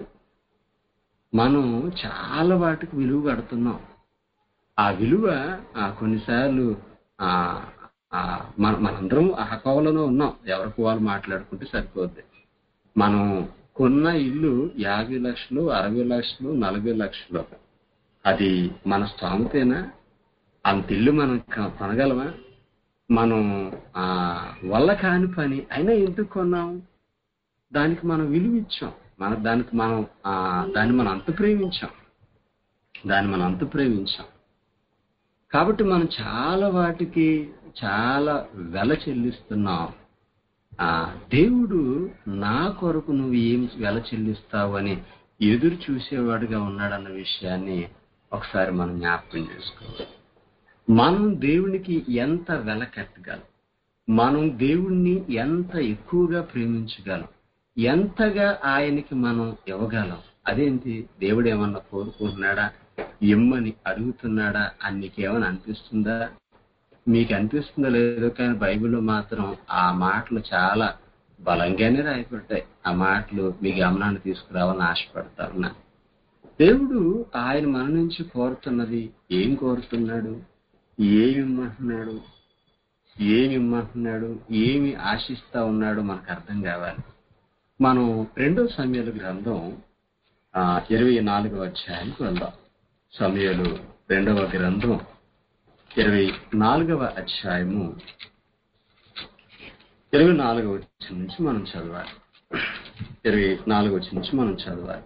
మనం చాలా వాటికి విలువ కడుతున్నాం ఆ విలువ ఆ కొన్నిసార్లు ఆ ఆ, మన మనందరం ఆ కోవలోనే ఉన్నాం ఎవరికి వాళ్ళు మాట్లాడుకుంటే సరిపోద్ది మనం కొన్న ఇల్లు యాభై లక్షలు అరవై లక్షలు నలభై లక్షలు అది మన స్తోమతేనా అంత ఇల్లు మనం క- కొనగలమా మనం ఆ వల్ల కాని పని అయినా ఎందుకు కొన్నాం దానికి మనం విలువ ఇచ్చాం మన దానికి మనం ఆ దాన్ని మనం అంత ప్రేమించాం దాన్ని మనం అంత ప్రేమించాం కాబట్టి మనం చాలా వాటికి చాలా వెల చెల్లిస్తున్నాం ఆ దేవుడు నా కొరకు నువ్వు ఏం వెల చెల్లిస్తావు అని ఎదురు చూసేవాడుగా ఉన్నాడన్న విషయాన్ని ఒకసారి మనం జ్ఞాపకం చేసుకోవాలి మనం దేవునికి ఎంత వెల కట్టగలం మనం దేవుణ్ణి ఎంత ఎక్కువగా ప్రేమించగలం ఎంతగా ఆయనకి మనం ఇవ్వగలం అదేంటి దేవుడు ఏమన్నా కోరుకుంటున్నాడా ఇమ్మని అడుగుతున్నాడా అని నీకేమైనా అనిపిస్తుందా మీకు అనిపిస్తుందో లేదో కానీ బైబిల్లో మాత్రం ఆ మాటలు చాలా బలంగానే రాయబడ్డాయి ఆ మాటలు మీ గమనాన్ని తీసుకురావాలని ఆశపడతా ఉన్నా దేవుడు ఆయన మన నుంచి కోరుతున్నది ఏం కోరుతున్నాడు ఏమి ఇమ్మంటున్నాడు ఏమి ఇమ్మంటున్నాడు ఏమి ఆశిస్తా ఉన్నాడు మనకు అర్థం కావాలి మనం రెండో సమయాల గ్రంథం ఆ, ఇరవై నాలుగవ అధ్యాయానికి వెళ్దాం సమయాలు రెండవ గ్రంథం ఇరవై నాలుగవ అధ్యాయము ఇరవై నాలుగవ వచ్చిన నుంచి మనం చదవాలి ఇరవై నాలుగవ వచ్చిన నుంచి మనం చదవాలి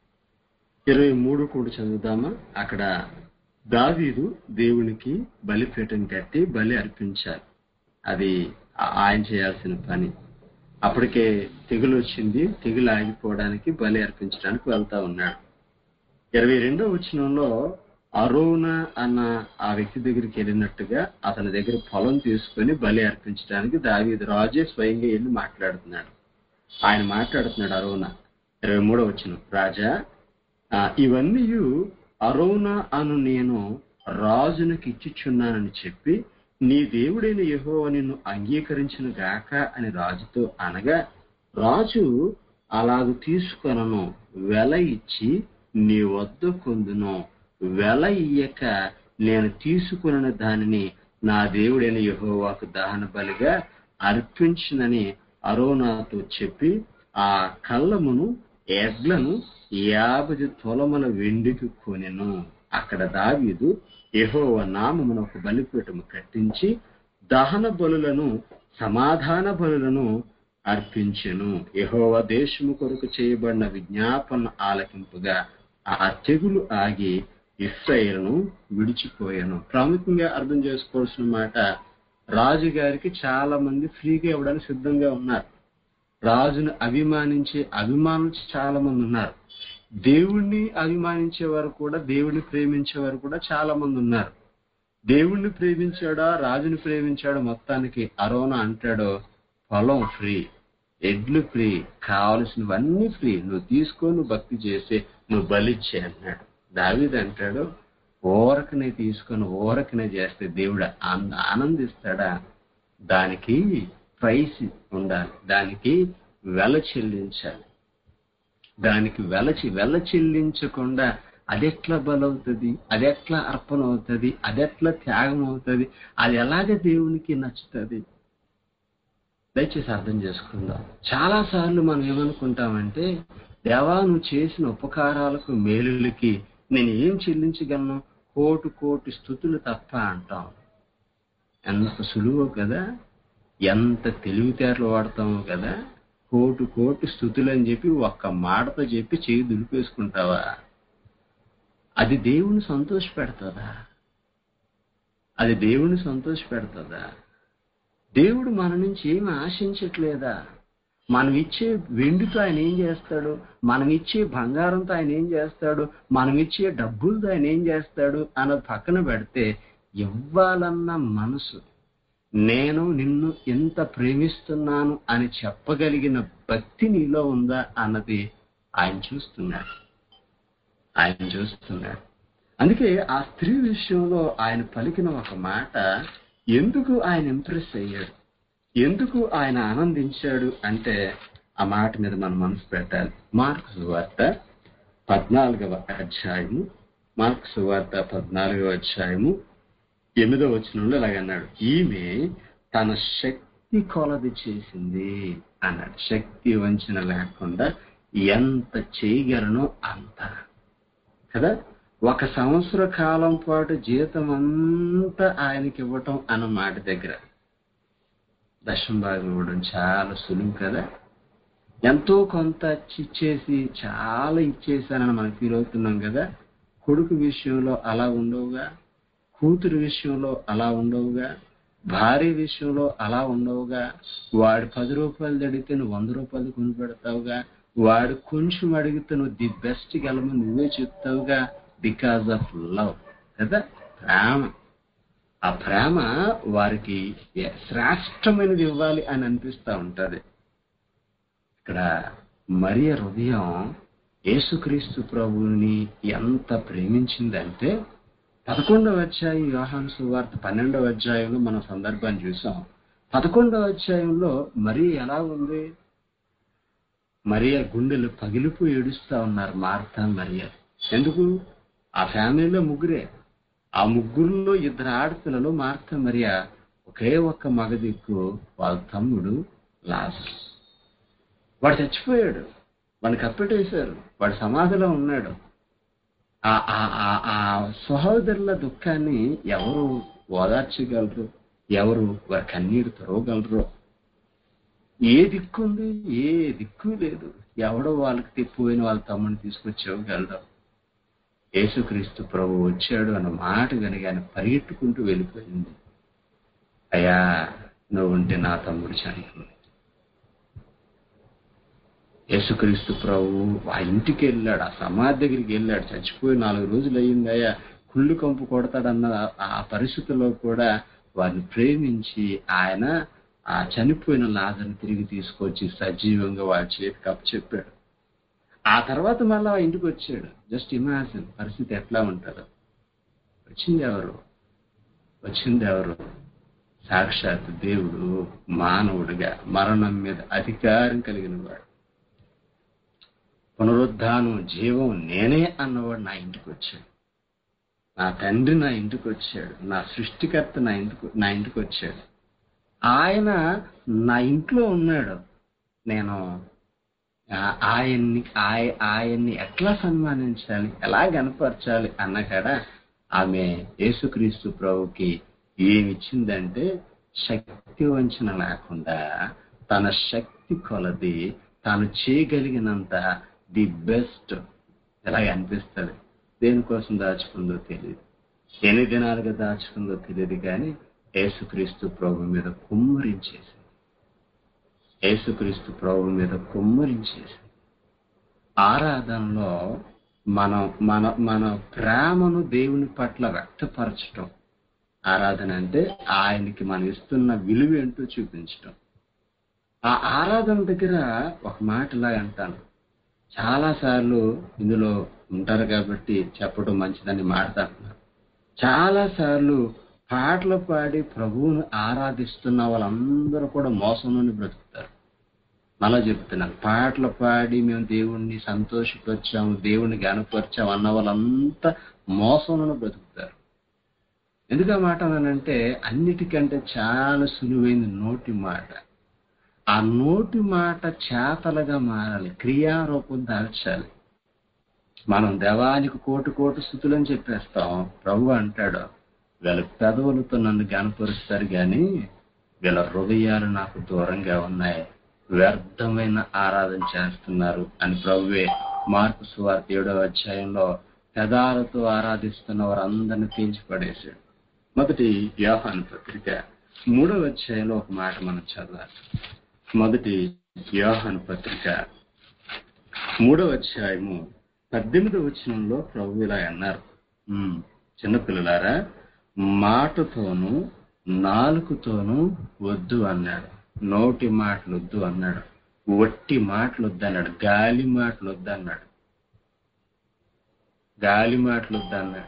ఇరవై మూడు కూడా చదువుదామా అక్కడ దావీదు దేవునికి బలిపీఠం కట్టి బలి అర్పించాలి అది ఆ- ఆయన చేయాల్సిన పని అప్పటికే తెగులు వచ్చింది తెగులు ఆగిపోవడానికి బలి అర్పించడానికి వెళ్తా ఉన్నాడు ఇరవై రెండో వచనంలో అరోన అన్న ఆ వ్యక్తి దగ్గరికి వెళ్ళినట్టుగా అతని దగ్గర పొలం తీసుకొని బలి అర్పించడానికి దావీదు రాజే స్వయంగా వెళ్ళి మాట్లాడుతున్నాడు ఆయన మాట్లాడుతున్నాడు అరోన ఇరవై మూడో వచ్చిన రాజా ఆ, ఇవన్నీ అరోన అను నేను రాజునికి ఇచ్చిచున్నానని చెప్పి నీ దేవుడైన యెహోవా నిన్ను అంగీకరించిన గాక అని రాజుతో అనగా రాజు అలాగు తీసుకొనను వెల ఇచ్చి నీ వద్ద కొందును వెల ఇయ్యక నేను తీసుకున్న దానిని నా దేవుడైన యెహోవాకు దహన బలిగా అర్పించినని అరోనాతో చెప్పి ఆ కళ్ళమును ఎడ్లను యాభై తొలముల వెండికి కొనెను అక్కడ దావీదు యెహోవ నామమున ఒక బలిపీఠము కట్టించి దహన బలులను సమాధాన బలులను అర్పించెను యెహోవా దేశము కొరకు చేయబడిన విజ్ఞాపన ఆలకింపుగా ఆ తెగులు ఆగి ఇస్రాయేలును విడిచిపోయాను ప్రాముఖ్యంగా అర్థం చేసుకోవాల్సిన మాట రాజుగారికి చాలా మంది ఫ్రీగా ఇవ్వడానికి సిద్ధంగా ఉన్నారు రాజును అభిమానించే అభిమానులు చాలా మంది ఉన్నారు దేవుణ్ణి అభిమానించే వారు కూడా దేవుణ్ణి ప్రేమించే వారు కూడా చాలా మంది ఉన్నారు దేవుణ్ణి ప్రేమించాడా రాజుని ప్రేమించాడో మొత్తానికి అరోనా అంటాడో పొలం ఫ్రీ ఎడ్లు ఫ్రీ కావలసినవన్నీ ఫ్రీ నువ్వు తీసుకో నువ్వు భక్తి చేసి నువ్వు బలిచ్చే అన్నాడు దావీదు అంటాడు ఓరకనే తీసుకొని ఓరకనే చేస్తే దేవుడు ఆనంద ఆనందిస్తాడా దానికి ప్రైస్ ఉండాలి దానికి వెల చెల్లించాలి దానికి వెలచి వెల చెల్లించకుండా అదెట్లా బలవుతుంది అదెట్లా అర్పణ అవుతుంది అదెట్లా త్యాగం అవుతుంది అది ఎలాగ దేవునికి నచ్చుతుంది దయచేసి అర్థం చేసుకుందాం చాలా సార్లు మనం ఏమనుకుంటామంటే దేవా నువ్వు చేసిన ఉపకారాలకు మేలులకి నేను ఏం చెల్లించగలను కోటి కోటి స్థుతులు తప్ప అంటాం ఎంత సులువో కదా ఎంత తెలివితేటలు వాడతామో కదా కోటి కోటి స్థుతులు అని చెప్పి ఒక్క మాటతో చెప్పి చేయి దులిపేసుకుంటావా అది దేవుని సంతోష పెడతాదా అది దేవుని సంతోష పెడతాదా దేవుడు మన నుంచి ఏమి ఆశించట్లేదా మనం ఇచ్చే వెండితో ఆయన ఏం చేస్తాడు మనం ఇచ్చే బంగారంతో ఆయన ఏం చేస్తాడు మనం ఇచ్చే డబ్బులతో ఆయన ఏం చేస్తాడు అన్నది పక్కన పెడితే ఇవ్వాలన్న మనసు నేను నిన్ను ఎంత ప్రేమిస్తున్నాను అని చెప్పగలిగిన భక్తి నీలో ఉందా అన్నది ఆయన చూస్తున్నాడు ఆయన చూస్తున్నాడు అందుకే ఆ స్త్రీ విషయంలో ఆయన పలికిన ఒక మాట ఎందుకు ఆయన ఇంప్రెస్ అయ్యాడు ఎందుకు ఆయన ఆనందించాడు అంటే ఆ మాట మీద మనం మనసు పెట్టాలి మార్క్ సువార్త పద్నాలుగవ అధ్యాయము మార్క్ సువార్త పద్నాలుగవ అధ్యాయము ఎనిమిదవ వచనంలో ఇలాగన్నాడు ఈమె తన శక్తి కొలది చేసింది అన్నాడు శక్తి వంచన లేకుండా ఎంత చేయగలనో అంత కదా ఒక సంవత్సర కాలం పాటు జీతం అంతా ఆయనకి ఇవ్వటం అన్న మాట దగ్గర దశం భాగం ఇవ్వడం చాలా సులువు కదా ఎంతో కొంత ఇచ్చేసి చాలా ఇచ్చేసానని మనం ఫీల్ అవుతున్నాం కదా కొడుకు విషయంలో అలా ఉండవుగా కూతురు విషయంలో అలా ఉండవుగా భార్య విషయంలో అలా ఉండవుగా వాడు పది రూపాయలు అడిగితే నువ్వు వంద రూపాయలు కొని పెడతావుగా వాడు కొంచెం అడిగితే నువ్వు ది బెస్ట్ గెలము నువ్వే చెప్తావుగా బికాస్ ఆఫ్ లవ్ కదా ప్రేమ ఆ ప్రేమ వారికి శ్రేష్టమైనది ఇవ్వాలి అని అనిపిస్తా ఉంటది ఇక్కడ మరియ హృదయం యేసుక్రీస్తు ప్రభువుని ఎంత ప్రేమించిందంటే పదకొండవ అధ్యాయం యోహాను సువార్త పన్నెండవ అధ్యాయంలో మన సందర్భాన్ని చూసాం పదకొండవ అధ్యాయంలో మరి ఎలా ఉంది మరియ గుండెలు పగిలిపోయి ఏడుస్తా ఉన్నారు మార్తా మరియ ఎందుకు ఆ ఫ్యామిలీలో ముగ్గురే ఆ ముగ్గురులో ఇద్దరు ఆడపిల్లలు మార్త మరియ ఒకే ఒక్క మగ దిక్కు వాళ్ళ తమ్ముడు లాస్ట్ వాడు చచ్చిపోయాడు వాడిని కప్పెట్టేశారు వాడు సమాధిలో ఉన్నాడు ఆ ఆ- ఆ- ఆ సహోదరుల దుఃఖాన్ని ఎవరు ఓదార్చగలరు ఎవరు వారి కన్నీరు తరవగలరు ఏ దిక్కు ఉంది ఏ దిక్కు లేదు ఎవడో వాళ్ళకి తిప్పిపోయిన వాళ్ళ తమ్ముని తీసుకొచ్చి ఇవ్వగలరు యేసుక్రీస్తు ప్రభు వచ్చాడు అన్న మాట వినగానే పరిగెట్టుకుంటూ వెళ్ళిపోయింది అయ్యా నువ్వు ఉంటే నా తమ్ముడు చనిపోయి యేసుక్రీస్తు ప్రభు ఆ ఇంటికి వెళ్ళాడు ఆ సమాధి దగ్గరికి వెళ్ళాడు చచ్చిపోయి నాలుగు రోజులు అయ్యిందయ్యా కుళ్ళు కంపు కొడతాడన్న ఆ పరిస్థితుల్లో కూడా వారిని ప్రేమించి ఆయన ఆ చనిపోయిన లాజర్ని తిరిగి తీసుకొచ్చి సజీవంగా వారి చేతికి అప్పచెప్పాడు ఆ తర్వాత మళ్ళీ ఆ ఇంటికి వచ్చాడు జస్ట్ ఇమాజిన్ పరిస్థితి ఎట్లా ఉంటుందో వచ్చింది ఎవరు వచ్చింది ఎవరు సాక్షాత్ దేవుడు మానవుడిగా మరణం మీద అధికారం కలిగిన వాడు పునరుద్ధానం జీవం నేనే అన్నవాడు నా ఇంటికి వచ్చాడు నా తండ్రి నా ఇంటికి వచ్చాడు నా సృష్టికర్త నా ఇంటికి నా ఇంటికి వచ్చాడు ఆయన నా ఇంట్లో ఉన్నాడు నేను ఆ- ఆయన్ని ఆయ- ఆయన్ని ఎట్లా సన్మానించాలి ఎలా కనపరచాలి అన్న కాడ ఆమె యేసుక్రీస్తు ప్రభుకి ఏమిచ్చిందంటే శక్తి వంచన లేకుండా తన శక్తి కొలది తాను చేయగలిగినంత ది బెస్ట్ ఎలాగ అనిపిస్తుంది దేనికోసం దాచుకుందో తెలియదు ఎన్ని దినాలుగా దాచుకుందో తెలియదు కానీ యేసుక్రీస్తు ప్రభు మీద కుమ్మరించేసింది యేసుక్రీస్తు ప్రభు మీద కుమ్మరించేసింది ఆరాధనలో మనం మన మన ప్రేమను దేవుని పట్ల వ్యక్తపరచటం ఆరాధన అంటే ఆయనకి మనం ఇస్తున్న విలువ ఏంటో చూపించటం ఆ ఆరాధన దగ్గర ఒక మాట ఇలా అంటాను చాలా సార్లు ఇందులో ఉంటారు కాబట్టి చెప్పడం మంచిదని మాట్లాడుతున్నారు చాలా సార్లు పాటలు పాడి ప్రభువును ఆరాధిస్తున్న వాళ్ళందరూ కూడా మోసంలోనే బ్రతుకుతారు మళ్ళా చెప్తున్నాను పాటలు పాడి మేము దేవుణ్ణి సంతోషపరిచాము దేవుణ్ణి గనపరిచాము అన్న వాళ్ళంతా మోసంలో బ్రతుకుతారు ఎందుకు ఆ మాట అన్నానంటే అన్నిటికంటే చాలా సులువైంది నోటి మాట ఆ నోటి మాట చేతలుగా మారాలి క్రియారూపం దాల్చాలి మనం దేవానికి కోటి కోటి స్థుతులని చెప్పేస్తాం ప్రభు అంటాడు వీళ్ళ పెదవులతో నన్ను గనపరుస్తారు గాని వీళ్ళ హృదయాలు నాకు దూరంగా ఉన్నాయి వ్యర్థమైన ఆరాధన చేస్తున్నారు అని ప్రభువే మార్పు సువార్త ఏడవ అధ్యాయంలో పెదాలతో ఆరాధిస్తున్న వారందరిని తీర్చిపడేశాడు మొదటి యోహాను పత్రిక మూడవ అధ్యాయంలో ఒక మాట మనం చదవాలి మొదటి యోహాను పత్రిక మూడవ అధ్యాయము పద్దెనిమిదవ వచనంలో ప్రభు ఇలా అన్నారు "ఉమ్, చిన్నపిల్లలారా మాటతోనూ నాలుగుతోనూ వద్దు అన్నాడు నోటి మాటలు వద్దు అన్నాడు వట్టి మాటలు వద్దు అన్నాడు గాలి మాటలు వద్దు అన్నాడు గాలి మాటలు వద్దు అన్నాడు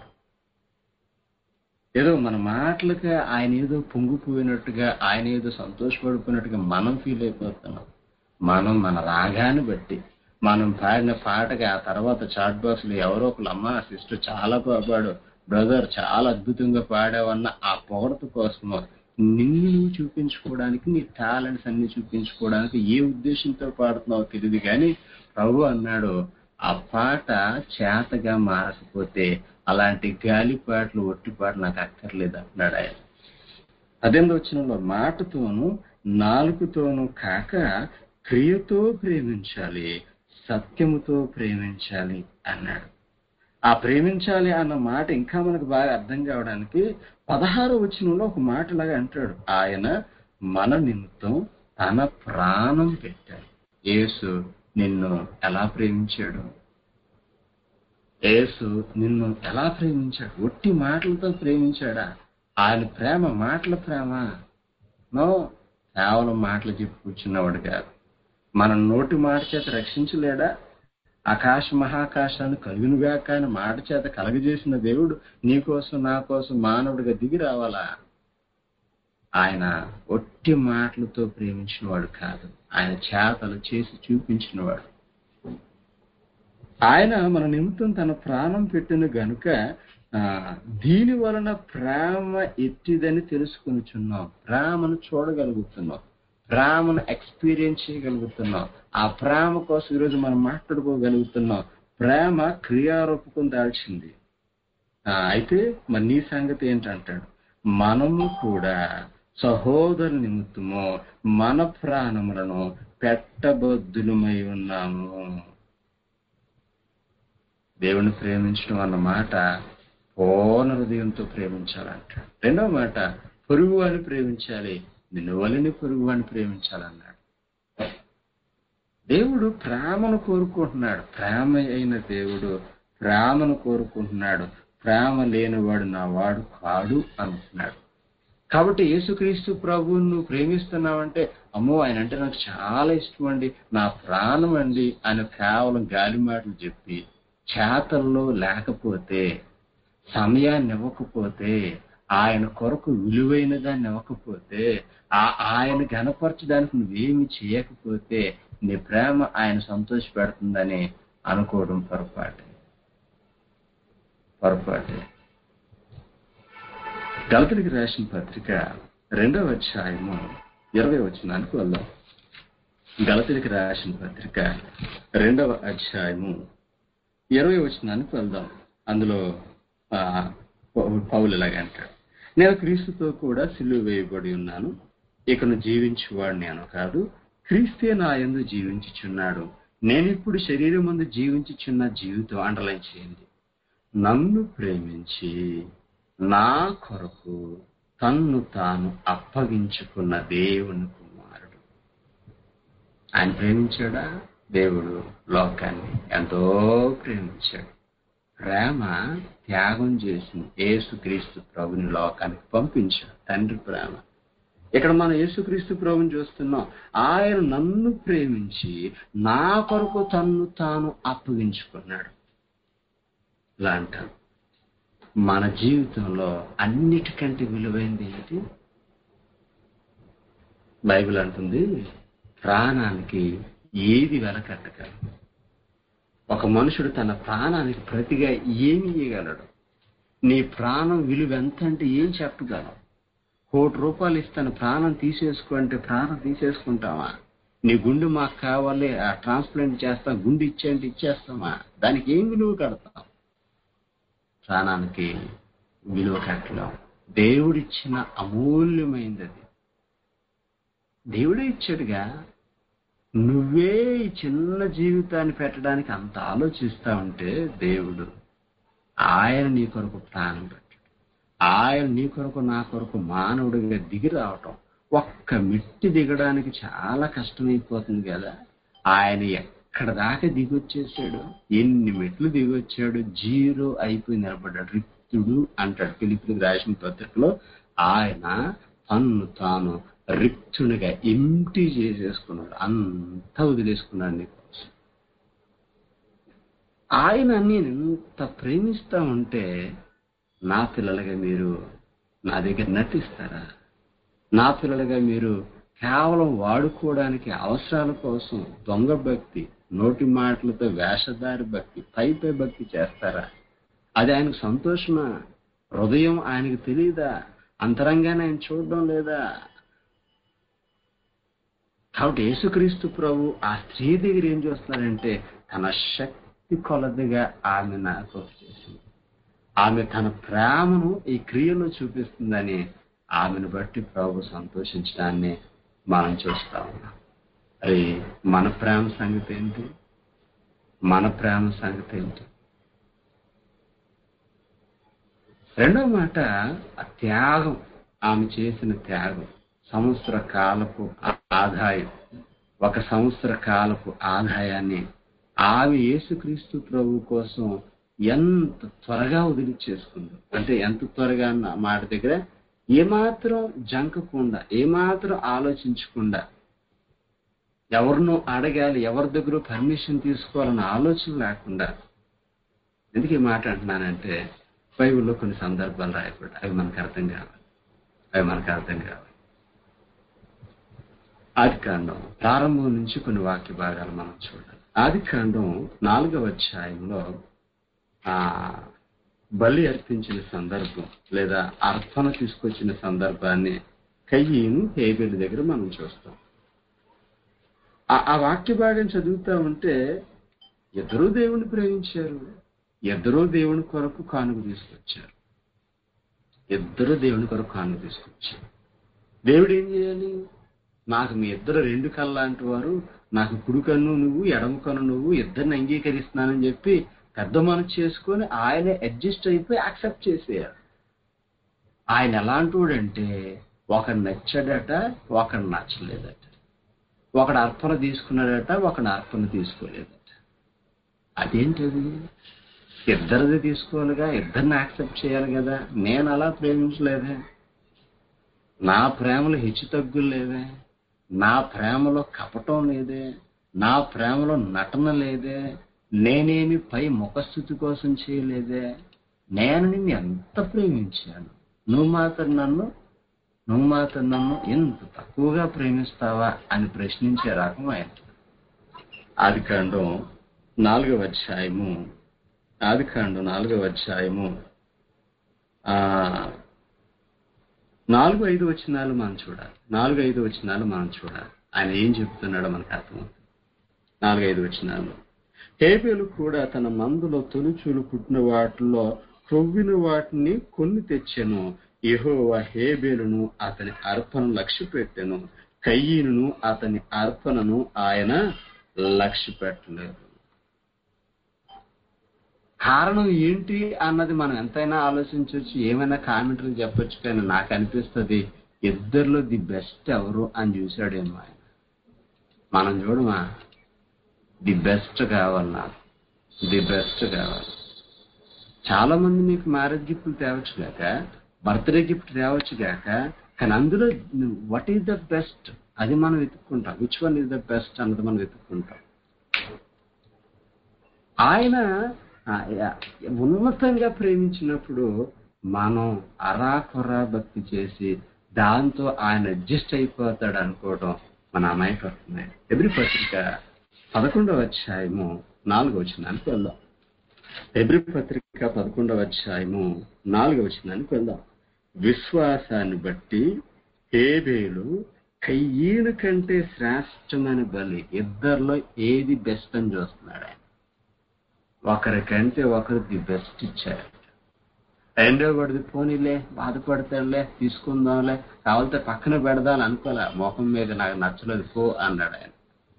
ఏదో మన మాటలకి ఆయన ఏదో పొంగిపోయినట్టుగా ఆయన ఏదో సంతోషపడిపోయినట్టుగా మనం ఫీల్ అయిపోతున్నాం మనం మన రాగాన్ని బట్టి మనం పాడిన పాటకి ఆ తర్వాత చాట్ బాక్స్ లో ఎవరో ఒకళ్ళు అమ్మ సిస్టర్ చాలా బాగా పాడు బ్రదర్ చాలా అద్భుతంగా పాడావన్న ఆ పొగడత కోసమో నిన్ను నువ్వు చూపించుకోవడానికి నీ టాలెంట్స్ అన్ని చూపించుకోవడానికి ఏ ఉద్దేశంతో పాడుతున్నావో తెలియదు కానీ ప్రభు అన్నాడు ఆ పాట చేతగా మారకపోతే అలాంటి గాలి పాటలు ఒట్టి పాటలు నాకు అక్కర్లేదు అన్నాడు ఆయన అదేందో వచ్చిన మాటతోనూ నాలుగుతోనూ కాక క్రియతో ప్రేమించాలి సత్యముతో ప్రేమించాలి అన్నాడు ఆ ప్రేమించాలి అన్న మాట ఇంకా మనకు బాగా అర్థం కావడానికి పదహారో వచనంలో ఒక మాట లాగా అంటాడు ఆయన మన నిమిత్తం తన ప్రాణం పెట్టాడు యేసు నిన్ను ఎలా ప్రేమించాడు యేసు నిన్ను ఎలా ప్రేమించాడు ఒట్టి మాటలతో ప్రేమించాడా ఆయన ప్రేమ మాటల ప్రేమ నో కేవలం మాటలు చెప్పి కూర్చున్నవాడు కాదు మన నోటి మాట చేత రక్షించలేడా ఆకాశ మహాకాశాన్ని కలుగునుగాక అని మాట చేత కలగజేసిన దేవుడు నీ కోసం నా కోసం మానవుడిగా దిగి రావాలా ఆయన ఒట్టి మాటలతో ప్రేమించినవాడు కాదు ఆయన చేతలు చేసి చూపించినవాడు ఆయన మన నిమిత్తం తన ప్రాణం పెట్టిన గనుక ఆ, దీని వలన ప్రేమ ఎట్టిదని తెలుసుకొనిచున్నాం ప్రేమను చూడగలుగుతున్నాం ప్రేమను ఎక్స్పీరియన్స్ చేయగలుగుతున్నాం ఆ ప్రేమ కోసం ఈరోజు మనం మాట్లాడుకోగలుగుతున్నాం ప్రేమ క్రియారూపకం దాల్చింది ఆ, అయితే మరి నీ సంగతి ఏంటంటాడు మనము కూడా సహోదరు నిమిత్తము మన ప్రాణములను పెట్టబద్దులమై ఉన్నాము దేవుని ప్రేమించడం అన్న మాట పూర్ణ హృదయంతో ప్రేమించాలంటాడు రెండవ మాట పొరుగు అని ప్రేమించాలి నిన్ను వలిని పొరుగు అని ప్రేమించాలన్నాడు దేవుడు ప్రేమను కోరుకుంటున్నాడు ప్రేమ అయిన దేవుడు ప్రేమను కోరుకుంటున్నాడు ప్రేమ లేనివాడు నా వాడు కాడు అంటున్నాడు కాబట్టి యేసుక్రీస్తు ప్రభువుని నువ్వు ప్రేమిస్తున్నావంటే అమ్మో ఆయన అంటే నాకు చాలా ఇష్టం అండి నా ప్రాణం అండి ఆయన కేవలం గాలి మాటలు చెప్పి చేతల్లో లేకపోతే సమయాన్ని ఇవ్వకపోతే ఆయన కొరకు విలువైన దాన్ని ఇవ్వకపోతే ఆ ఆయన గనపరచడానికి నువ్వేమి చేయకపోతే నీ ప్రేమ ఆయన సంతోష పెడుతుందని అనుకోవడం పొరపాటు పొరపాటు గలతుడికి రాసిన పత్రిక రెండవ అధ్యాయము ఇరవై వచనానికి వెళ్దాం గలతుడికి రాసిన పత్రిక రెండవ అధ్యాయము ఇరవై వచనానికి వెళ్దాం అందులో ఆ, పౌ- పౌలు ఇలాగ అంటాడు నేను క్రీస్తుతో కూడా సిలువ వేయబడి ఉన్నాను ఇకను జీవించువాడు నేను కాదు క్రీస్తే నా యందు జీవించుచున్నాడు నేనిప్పుడు శరీరం ముందు జీవించుచున్న జీవితం అండర్లైన్ చేయండి నన్ను ప్రేమించి నా కొరకు తన్ను తాను అప్పగించుకున్న దేవుని కుమారుడు ఆయన ప్రేమించాడా దేవుడు లోకాన్ని ఎంతో ప్రేమించాడు ప్రేమ త్యాగం చేసింది యేసుక్రీస్తు ప్రభుని లోకానికి పంపించాడు తండ్రి ప్రేమ ఇక్కడ మనం యేసుక్రీస్తు ప్రభుని చూస్తున్నాం ఆయన నన్ను ప్రేమించి నా కొరకు తన్ను తాను అప్పగించుకున్నాడు ఇలా అంటారు మన జీవితంలో అన్నిటికంటే విలువైంది ఏంటి బైబిల్ అంటుంది ప్రాణానికి ఏది వెలకట్టగలదు ఒక మనుషుడు తన ప్రాణానికి ప్రతిగా ఏమి ఇవ్వగలడు నీ ప్రాణం విలువ ఎంత అంటే ఏం చెప్పగలవు కోటి రూపాయలు ఇస్తాను ప్రాణం తీసేసుకో అంటే ప్రాణం తీసేసుకుంటావా నీ గుండె మాకు కావాలి ఆ ట్రాన్స్ప్లాంట్ చేస్తాం గుండె ఇచ్చేయంటే ఇచ్చేస్తామా దానికి ఏం విలువ కడతాం ప్రాణానికి విలువ కట్టలేం దేవుడిచ్చిన అమూల్యమైనది అది దేవుడే ఇచ్చాడుగా నువ్వే ఈ చిన్న జీవితాన్ని పెట్టడానికి అంత ఆలోచిస్తా ఉంటే దేవుడు ఆయన నీ కొరకు ప్రాణం పెట్టాడు ఆయన నీ కొరకు నా కొరకు మానవుడిగా దిగి రావటం ఒక్క మిట్టి దిగడానికి చాలా కష్టమైపోతుంది కదా ఆయన ఎక్కడ దాకా దిగొచ్చేసాడు ఎన్ని మెట్లు దిగొచ్చాడు జీరో అయిపోయి నిలబడ్డాడు రిక్తుడు అంటాడు పిలిపిలికి రాసిన పత్రికలో ఆయన తన్ను తాను రిక్తునిగా ఎంటీ చేసేసుకున్నాడు అంతా వదిలేసుకున్నాడు నీకోసం ఆయన నేను ఎంత ప్రేమిస్తా ఉంటే నా పిల్లలుగా మీరు నా దగ్గర నటిస్తారా నా పిల్లలుగా మీరు కేవలం వాడుకోవడానికి అవసరాల కోసం దొంగ భక్తి నోటి మాటలతో వేషధారి భక్తి పై పై భక్తి చేస్తారా అది ఆయనకు సంతోషమా హృదయం ఆయనకు తెలియదా అంతరంగానే ఆయన చూడడం లేదా కాబట్టి యేసుక్రీస్తు ప్రభు ఆ స్త్రీ దగ్గర ఏం చేస్తున్నారంటే తన శక్తి కొలదిగా ఆమె నాకు చేసింది ఆమె తన ప్రేమను ఈ క్రియలో చూపిస్తుందని ఆమెను బట్టి ప్రభు సంతోషించడాన్ని మనం చూస్తా ఉన్నాం అది మన ప్రేమ సంగతి ఏంటి మన ప్రేమ సంగతి ఏంటి రెండో మాట ఆ త్యాగం ఆమె చేసిన త్యాగం సంవత్సర కాలపు ఆదాయం ఒక సంవత్సర కాలపు ఆదాయాన్ని ఆమె యేసుక్రీస్తు ప్రభు కోసం ఎంత త్వరగా వదిలిచ్చేసుకుంది అంటే ఎంత త్వరగా అన్న మాట దగ్గర ఏమాత్రం జంకకుండా ఏమాత్రం ఆలోచించకుండా ఎవరినో అడగాలి ఎవరి దగ్గర పర్మిషన్ తీసుకోవాలన్న ఆలోచన లేకుండా ఎందుకు ఈ మాట అంటున్నానంటే బైబిల్లో కొన్ని సందర్భాలు రాయకూడదు అవి మనకు అర్థం కావాలి అవి మనకు అర్థం కావాలి ఆది కాండం ప్రారంభం నుంచి కొన్ని వాక్య భాగాలు మనం చూడాలి ఆది కాండం నాలుగవ అధ్యాయంలో ఆ బలి అర్పించిన సందర్భం లేదా అర్పణ తీసుకొచ్చిన సందర్భాన్ని కయ్యను హేబెల్ దగ్గర మనం చూస్తాం ఆ- ఆ వాక్య భాగం చదువుతా ఉంటే ఇద్దరూ దేవుని ప్రేమించారు ఇద్దరూ దేవుని కొరకు కానుక తీసుకొచ్చారు ఇద్దరు దేవుని కొరకు కానుక తీసుకొచ్చారు దేవుడు ఏం చేయాలి నాకు మీ ఇద్దరు రెండు కళ్ళంటి వారు నాకు కుడి కన్ను నువ్వు ఎడమ కన్ను నువ్వు ఇద్దరిని అంగీకరిస్తున్నానని చెప్పి పెద్ద మనసు చేసుకొని ఆయనే అడ్జస్ట్ అయిపోయి యాక్సెప్ట్ చేసేయాలి ఆయన ఎలాంటివాడంటే ఒకడు నచ్చాడట ఒకడు నచ్చలేదట ఒకడు అర్పణ తీసుకున్నాడట ఒకడు అర్పణ తీసుకోలేదట అదేంటది ఇద్దరిది తీసుకోవాలిగా ఇద్దరిని యాక్సెప్ట్ చేయాలి కదా నేను అలా ప్రేమించలేదే నా ప్రేమలో హెచ్చు తగ్గులు లేదే నా ప్రేమలో కపటం లేదే నా ప్రేమలో నటన లేదే నేనేమి పై ముఖస్థుతి కోసం చేయలేదే నేను నిన్ను ఎంత ప్రేమించాను నువ్వు మాత్రం నన్ను నువ్వు మాత్రం నన్ను ఎంత తక్కువగా ప్రేమిస్తావా అని ప్రశ్నించే రకం ఆయన ఆది కాండం నాలుగవ అధ్యాయము ఆది కాండం నాలుగవ అధ్యాయము ఆ నాలుగు ఐదు వచనాలు మనం చూడాలి నాలుగు ఐదు వచనాలు మనం చూడాలి ఆయన ఏం చెప్తున్నాడో మనకు అర్థమవుతుంది నాలుగు ఐదు వచనాలు హేబేలు కూడా తన మందులో తొలిచూలు పుట్టిన వాటిలో క్రొవ్విన వాటిని కొన్ని తెచ్చెను యెహోవా హేబేలును అతని అర్పణ లక్ష్య పెట్టెను కయ్యను అతని అర్పణను ఆయన లక్ష్య పెట్టలేదు కారణం ఏంటి అన్నది మనం ఎంతైనా ఆలోచించవచ్చు ఏమైనా కామెంటరీ చెప్పొచ్చు కానీ నాకు అనిపిస్తుంది ఇద్దరిలో ది బెస్ట్ ఎవరు అని చూశాడేమో ఆయన మనం చూడమా ది బెస్ట్ కావాలి నాకు ది బెస్ట్ కావాలి చాలా మంది మీకు మ్యారేజ్ గిఫ్ట్లు తేవచ్చు గాక బర్త్డే గిఫ్ట్ తేవచ్చు గాక కానీ అందులో వాట్ ఈస్ ద బెస్ట్ అది మనం వెతుక్కుంటాం which one is the best అన్నది మనం వెతుక్కుంటాం ఆయన ఆ, యా- ఉన్నతంగా ప్రేమించినప్పుడు మనం అరాకొరా భక్తి చేసి దాంతో ఆయన అడ్జస్ట్ అయిపోతాడు అనుకోవడం మన అమాయకత్వమే ఎబ్రి పత్రిక పదకొండవ అధ్యాయము నాలుగవ వచనానికి వెళ్దాం ఎబ్రి పత్రిక పదకొండవ అధ్యాయము నాలుగవ వచనానికి వెళ్దాం విశ్వాసాన్ని బట్టి హేబేలు కయ్యీను కంటే శ్రేష్టమైన బలి ఇద్దరిలో ఏది బెస్ట్ అని చూస్తున్నాడు ఆయన ఒకరికంటే ఒకరు ది బెస్ట్ ఇచ్చారు రెండో వాడిది పోనీలే బాధపడతాడులే తీసుకుందాంలే కావాలంటే పక్కన పెడదాం అనుకోలే ముఖం మీద నాకు నచ్చలేదు పో అన్నాడు ఆయన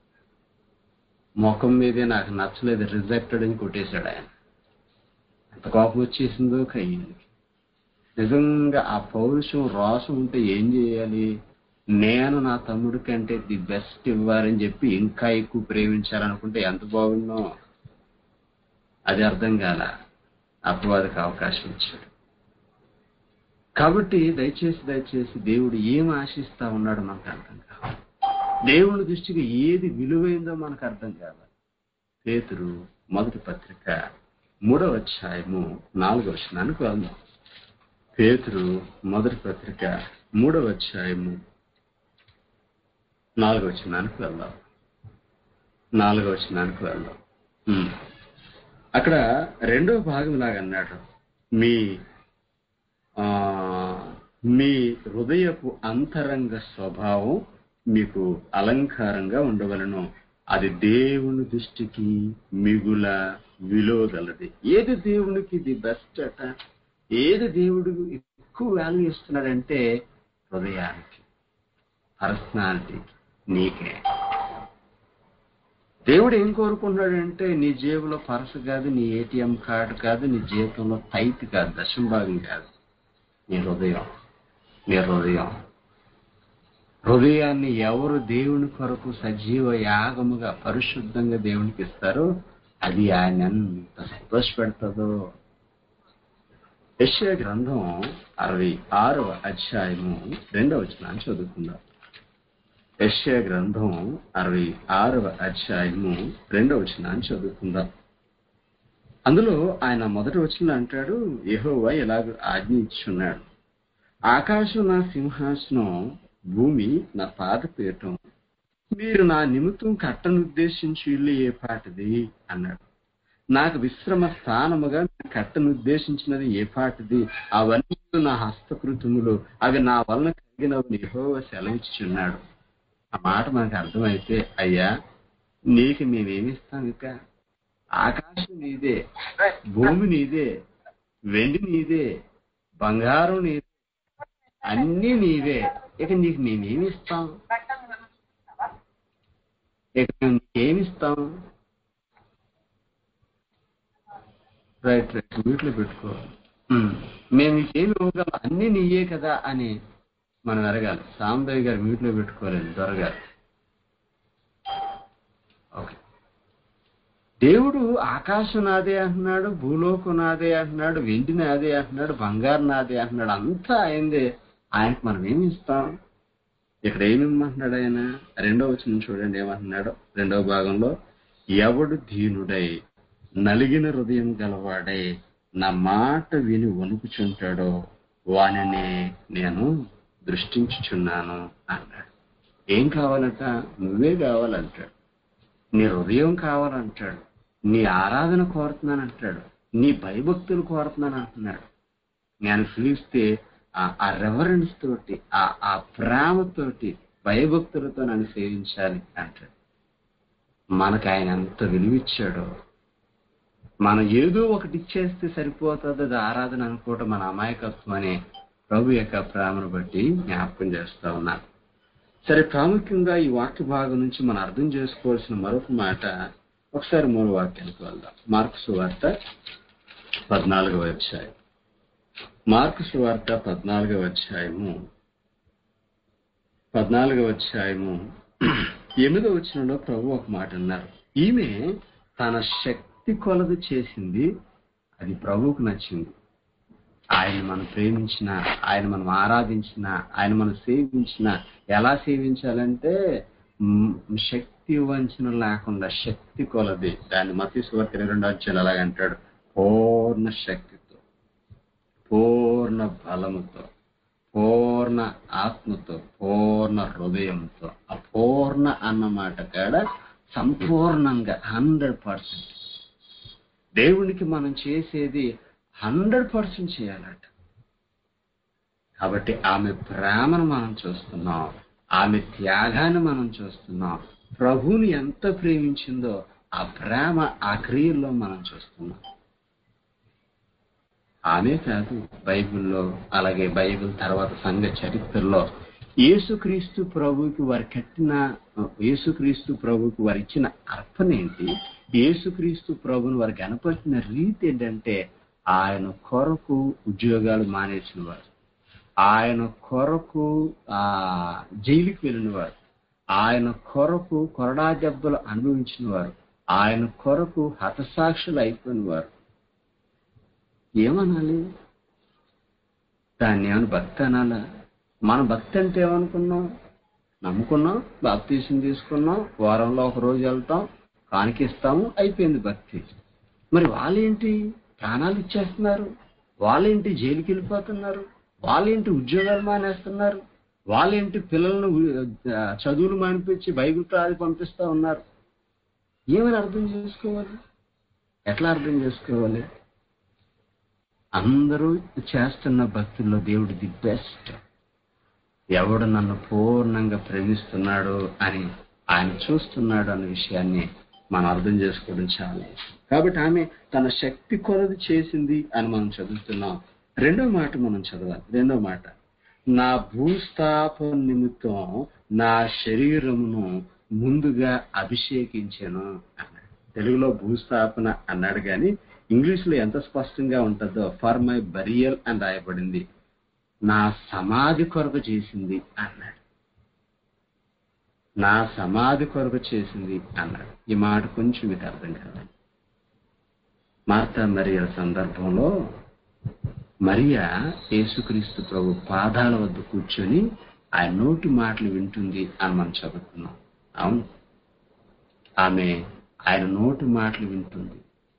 ముఖం మీదే నాకు నచ్చలేదు రిజెక్టెడ్ అని కొట్టేశాడు ఆయన ఎంత కోపం వచ్చేసిందో కయ్యింది నిజంగా ఆ పౌరుషం రోషం ఉంటే ఏం చేయాలి నేను నా తమ్ముడి కంటే ది బెస్ట్ ఇవ్వాలని చెప్పి ఇంకా ఎక్కువ ప్రేమించాలనుకుంటే ఎంత బాగుందో అది అర్థం కాల అపవాదికి అవకాశం ఇచ్చాడు కాబట్టి దయచేసి దయచేసి దేవుడు ఏం ఆశిస్తా ఉన్నాడు మనకు అర్థం కావాలి దేవుని దృష్టికి ఏది విలువైందో మనకు అర్థం కావాలి పేతురు మొదటి పత్రిక మూడవ అధ్యాయము నాలుగవ వచనానికి వెళ్దాం పేతురు మొదటి పత్రిక మూడవ అధ్యాయము నాలుగవ వచనానికి వెళ్దాం నాలుగవ వచనానికి వెళ్దాం ఉమ్. అక్కడ రెండో భాగం లాగా అన్నాడు మీ ఆ మీ హృదయపు అంతరంగ స్వభావం మీకు అలంకారంగా ఉండవలను అది దేవుని దృష్టికి మిగుల విలువగలది ఏది దేవునికి ది బెస్ట్ అట ఏది దేవుడు ఎక్కువ వాల్యూ ఇస్తున్నాడంటే హృదయానికి పర్సనాలిటీకి నీకే దేవుడు ఏం కోరుకుంటున్నాడంటే నీ జేబులో పర్సు కాదు నీ ఏటీఎం కార్డు కాదు నీ జీవితంలో టైట్ కాదు దశం భాగం కాదు నీ హృదయం నీ హృదయం హృదయాన్ని ఎవరు దేవుని కొరకు సజీవ యాగముగా పరిశుద్ధంగా దేవునికి ఇస్తారో అది ఆయన ఎంత సంతోషపెడుతుందో యెషయా గ్రంథం అరవై ఆరవ అధ్యాయము రెండవ వచనాన్ని చదువుకుందాం యెషయా గ్రంథం అరవై ఆరవ అధ్యాయము రెండవ వచనాన్ని చదువుకుందాం అందులో ఆయన మొదటి వచనం అంటాడు యెహోవా ఇలాగ ఆజ్ఞ ఇచ్చున్నాడు ఆకాశం నా సింహాసనం భూమి నా పాదపీఠం మీరు నా నిమిత్తం కట్టనుద్దేశించి ఇల్లు ఏ పాటిది అన్నాడు నాకు విశ్రమ స్థానముగా కట్టనుద్దేశించినది ఏ పాటిది అవన్నీ నా హస్తకృతములు అవి నా వలన కలిగినవి యెహోవా సెలవిచ్చుచున్నాడు ఆ మాట మనకు అర్థమైతే అయ్యా నీకు మేమేమిస్తాం ఇక ఆకాశం నీదే భూమి నీదే వెండి నీదే బంగారం నీదే అన్నీ నీవే ఇక నీకు మేమేమి ఇస్తాం ఇక మేము ఏమిస్తాం రైట్ రైట్ వీటిలో పెట్టుకో ఉమ్. మేము నీకేమి ఇవ్వగలం అన్ని నీయే కదా అని మనం అడగాలి సాంబయ్య గారు వీటిలో పెట్టుకోలేదు దొరగారు ఓకే దేవుడు ఆకాశం నాదే అంటున్నాడు భూలోకం నాదే అంటున్నాడు వెండి నాదే అంటున్నాడు బంగారు నాదే అంటున్నాడు అంతా ఆయనదే ఆయనకు మనం ఏమి ఇస్తాం ఇక్కడ ఏమి ఇమ్మంటున్నాడు ఆయన రెండవ వచ్చిన చూడండి ఏమంటున్నాడు రెండవ భాగంలో ఎవడు దీనుడై నలిగిన హృదయం గలవాడై నా మాట విని వణుకుచుంటాడో వానిని నేను దృష్టించుచున్నాను అన్నాడు ఏం కావాలంట నువ్వే కావాలంటాడు నీ హృదయం కావాలంటాడు నీ ఆరాధన కోరుతున్నాను అంటాడు నీ భయభక్తులు కోరుతున్నాను అంటున్నాడు నేను పిలిస్తే ఆ- ఆ రెవరెన్స్ తోటి ఆ ఆ ప్రేమతోటి భయభక్తులతో నన్ను సేవించాలి అంటాడు మనకు ఆయన ఎంత విలువిచ్చాడో మనం ఏదో ఒకటి ఇచ్చేస్తే సరిపోతుంది అది ఆరాధన అనుకోవటం మన అమాయకత్వం అనే ప్రభు యొక్క ప్రేమను బట్టి జ్ఞాపకం చేస్తా ఉన్నాను సరే ప్రాముఖ్యంగా ఈ వాక్య భాగం నుంచి మనం అర్థం చేసుకోవాల్సిన మరొక మాట ఒకసారి మూడు వాక్యానికి వెళ్దాం మార్కు సువార్త పద్నాలుగవ అధ్యాయం మార్కు సువార్త పద్నాలుగవ అధ్యాయము పద్నాలుగవ అధ్యాయము ఎనిమిదవ వచనంలో ప్రభు ఒక మాట అన్నారు ఈమె తన శక్తి కొలది చేసింది అది ప్రభువుకు నచ్చింది ఆయన మనం ప్రేమించిన ఆయన మనం ఆరాధించిన ఆయన మనం సేవించిన ఎలా సేవించాలంటే మ్, శక్తి వంచన లేకుండా శక్తి కొలది దాన్ని మతి సువార్త ఇరవై రెండు అధ్యాయులు అలాగ అంటాడు పూర్ణ శక్తితో పూర్ణ బలముతో పూర్ణ ఆత్మతో పూర్ణ హృదయంతో ఆ పూర్ణ అన్న మాట కాడ సంపూర్ణంగా హండ్రెడ్ పర్సెంట్ దేవునికి మనం చేసేది హండ్రెడ్ పర్సెంట్ చేయాలట కాబట్టి ఆమె ప్రేమను మనం చూస్తున్నాం ఆమె త్యాగాన్ని మనం చూస్తున్నాం ప్రభువుని ఎంత ప్రేమించిందో ఆ ప్రేమ ఆ క్రియల్లో మనం చూస్తున్నాం ఆమె కాదు బైబిల్లో అలాగే బైబిల్ తర్వాత సంఘ చరిత్రలో యేసుక్రీస్తు ప్రభువుకి వారు కట్టిన యేసుక్రీస్తు ప్రభువుకి వారు ఇచ్చిన అర్పణ ఏంటి యేసుక్రీస్తు ప్రభుని వారు కనపరిచిన రీతి ఏంటంటే ఆయన కొరకు ఉద్యోగాలు మానేసిన వారు ఆయన కొరకు ఆ జైలుకి వెళ్ళిన వారు ఆయన కొరకు కొరడా దెబ్బలు అనుభవించిన వారు ఆయన కొరకు హతసాక్షులు అయిపోయిన వారు ఏమనాలి దాన్ని ఏమైనా భక్తి అనాలా మన భక్తి అంటే ఏమనుకున్నాం నమ్ముకున్నాం బాప్తీసం తీసుకున్నాం వారంలో ఒక రోజు వెళ్తాం కానికిస్తాము అయిపోయింది భక్తి మరి వాళ్ళేంటి ప్రాణాలు ఇచ్చేస్తున్నారు వాళ్ళేంటి జైలుకి వెళ్ళిపోతున్నారు వాళ్ళేంటి ఉద్యోగాలు మానేస్తున్నారు వాళ్ళేంటి పిల్లలను ఆ, చదువులు మానిపించి బైబిల్ ప్రాది పంపిస్తా ఉన్నారు ఏమని అర్థం చేసుకోవాలి ఎట్లా అర్థం చేసుకోవాలి అందరూ చేస్తున్న భక్తుల్లో దేవుడు ది బెస్ట్ ఎవడు నన్ను పూర్ణంగా ప్రేమిస్తున్నాడు అని ఆయన చూస్తున్నాడు అన్న విషయాన్ని మనం అర్థం చేసుకోవడం చాలా కాబట్టి ఆమె తన శక్తి కొలది చేసింది అని మనం చదువుతున్నాం రెండో మాట మనం చదవాలి రెండో మాట నా భూస్థాపన నిమిత్తం నా శరీరమును ముందుగా అభిషేకించాను అన్నాడు తెలుగులో భూస్థాపన అన్నాడు కానీ ఇంగ్లీష్ లో ఎంత స్పష్టంగా ఉంటుందో ఫర్ మై బరియల్ అని రాయబడింది నా సమాధి కొరకు చేసింది అన్నాడు నా సమాధి కొరకు చేసింది అన్నాడు ఈ మాట కొంచెం మీకు అర్థం కావాలి మార్తా మరియల సందర్భంలో మరియా యేసుక్రీస్తు ప్రభు పాదాల వద్ద కూర్చొని ఆయన నోటి మాటలు వింటుంది అని మనం చదువుతున్నాం అవును ఆమె ఆయన నోటి మాటలు వింటుంది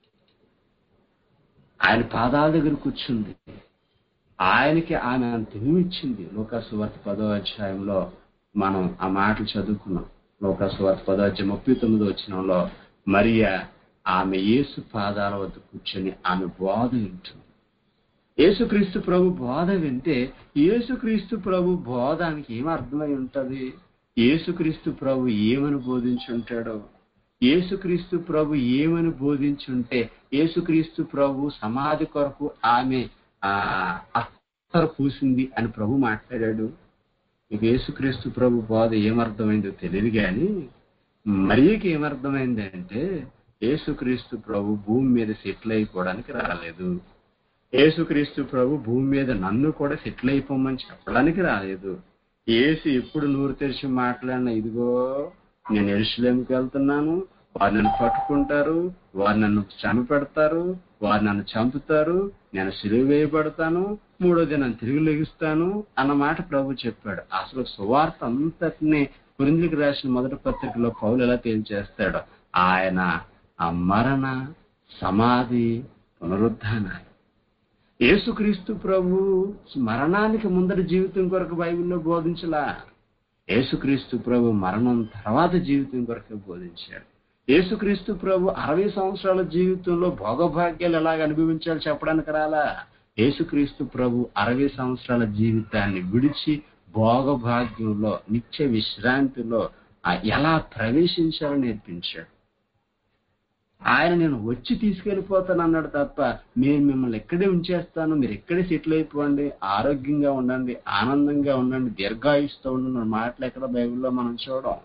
ఆయన పాదాల దగ్గర కూర్చుంది ఆయనకి ఆమె అంత ఇచ్చింది లోకాసు వార్త పదో అధ్యాయంలో మనం ఆ మాటలు చదువుకున్నాం లోకాసు వార్త పదో అధ్యాయం ముప్పై తొమ్మిదో వచ్చినంలో మరియా ఆమె యేసు పాదాల వద్ద కూర్చొని ఆమె బోధ వింటుంది యేసుక్రీస్తు ప్రభు బోధ వింటే యేసుక్రీస్తు ప్రభు బోధానికి ఏం అర్థమై ఉంటది యేసుక్రీస్తు ప్రభు ఏమని బోధించుంటాడో యేసుక్రీస్తు ప్రభు ఏమని బోధించుంటే యేసుక్రీస్తు ప్రభు సమాధి కొరకు ఆమె ఆ అత్తరు పూసింది అని ప్రభు మాట్లాడాడు మీకు యేసుక్రీస్తు ప్రభు బోధ ఏమర్థమైందో తెలియదు కానీ మరియకి ఏమర్థమైందంటే యేసుక్రీస్తు ప్రభు భూమి మీద సెటిల్ అయిపోవడానికి రాలేదు యేసుక్రీస్తు ప్రభు భూమి మీద నన్ను కూడా సెటిల్ అయిపోమని చెప్పడానికి రాలేదు ఏసు ఎప్పుడు నూరు తెరిచి మాట్లాడిన ఇదిగో నేను ఎరుసలేంకి వెళ్తున్నాను వారు నన్ను పట్టుకుంటారు వారు నన్ను శ్రమ పెడతారు వారు నన్ను చంపుతారు నేను సిలువ వేయబడతాను మూడో దినం తిరిగి లెగిస్తాను అన్న మాట ప్రభు చెప్పాడు అసలు సువార్త అంతటిని పురింజికి రాసిన మొదటి పత్రికలో పౌలు ఎలా తేల్చేస్తాడు ఆయన ఆ మరణ సమాధి పునరుద్ధానాలు యేసుక్రీస్తు ప్రభు మరణానికి ముందరి జీవితం కొరకు బైబిల్లో బోధించలా యేసుక్రీస్తు ప్రభు మరణం తర్వాత జీవితం కొరకు బోధించాడు యేసుక్రీస్తు ప్రభు అరవై సంవత్సరాల జీవితంలో భోగభాగ్యాలు ఎలాగ అనుభవించాలో చెప్పడానికి రాలా యేసుక్రీస్తు ప్రభు అరవై సంవత్సరాల జీవితాన్ని విడిచి భోగభాగ్యంలో నిత్య విశ్రాంతిలో ఆ ఎలా ప్రవేశించాలో నేర్పించాడు ఆయన నేను వచ్చి తీసుకెళ్లిపోతాను అన్నాడు తప్ప నేను మిమ్మల్ని ఎక్కడే ఉంచేస్తాను మీరు ఎక్కడే సెటిల్ అయిపోండి ఆరోగ్యంగా ఉండండి ఆనందంగా ఉండండి దీర్ఘాయుస్తో ఉండండి అన్న మాటలు ఎక్కడ బైబిల్లో మనం చూడం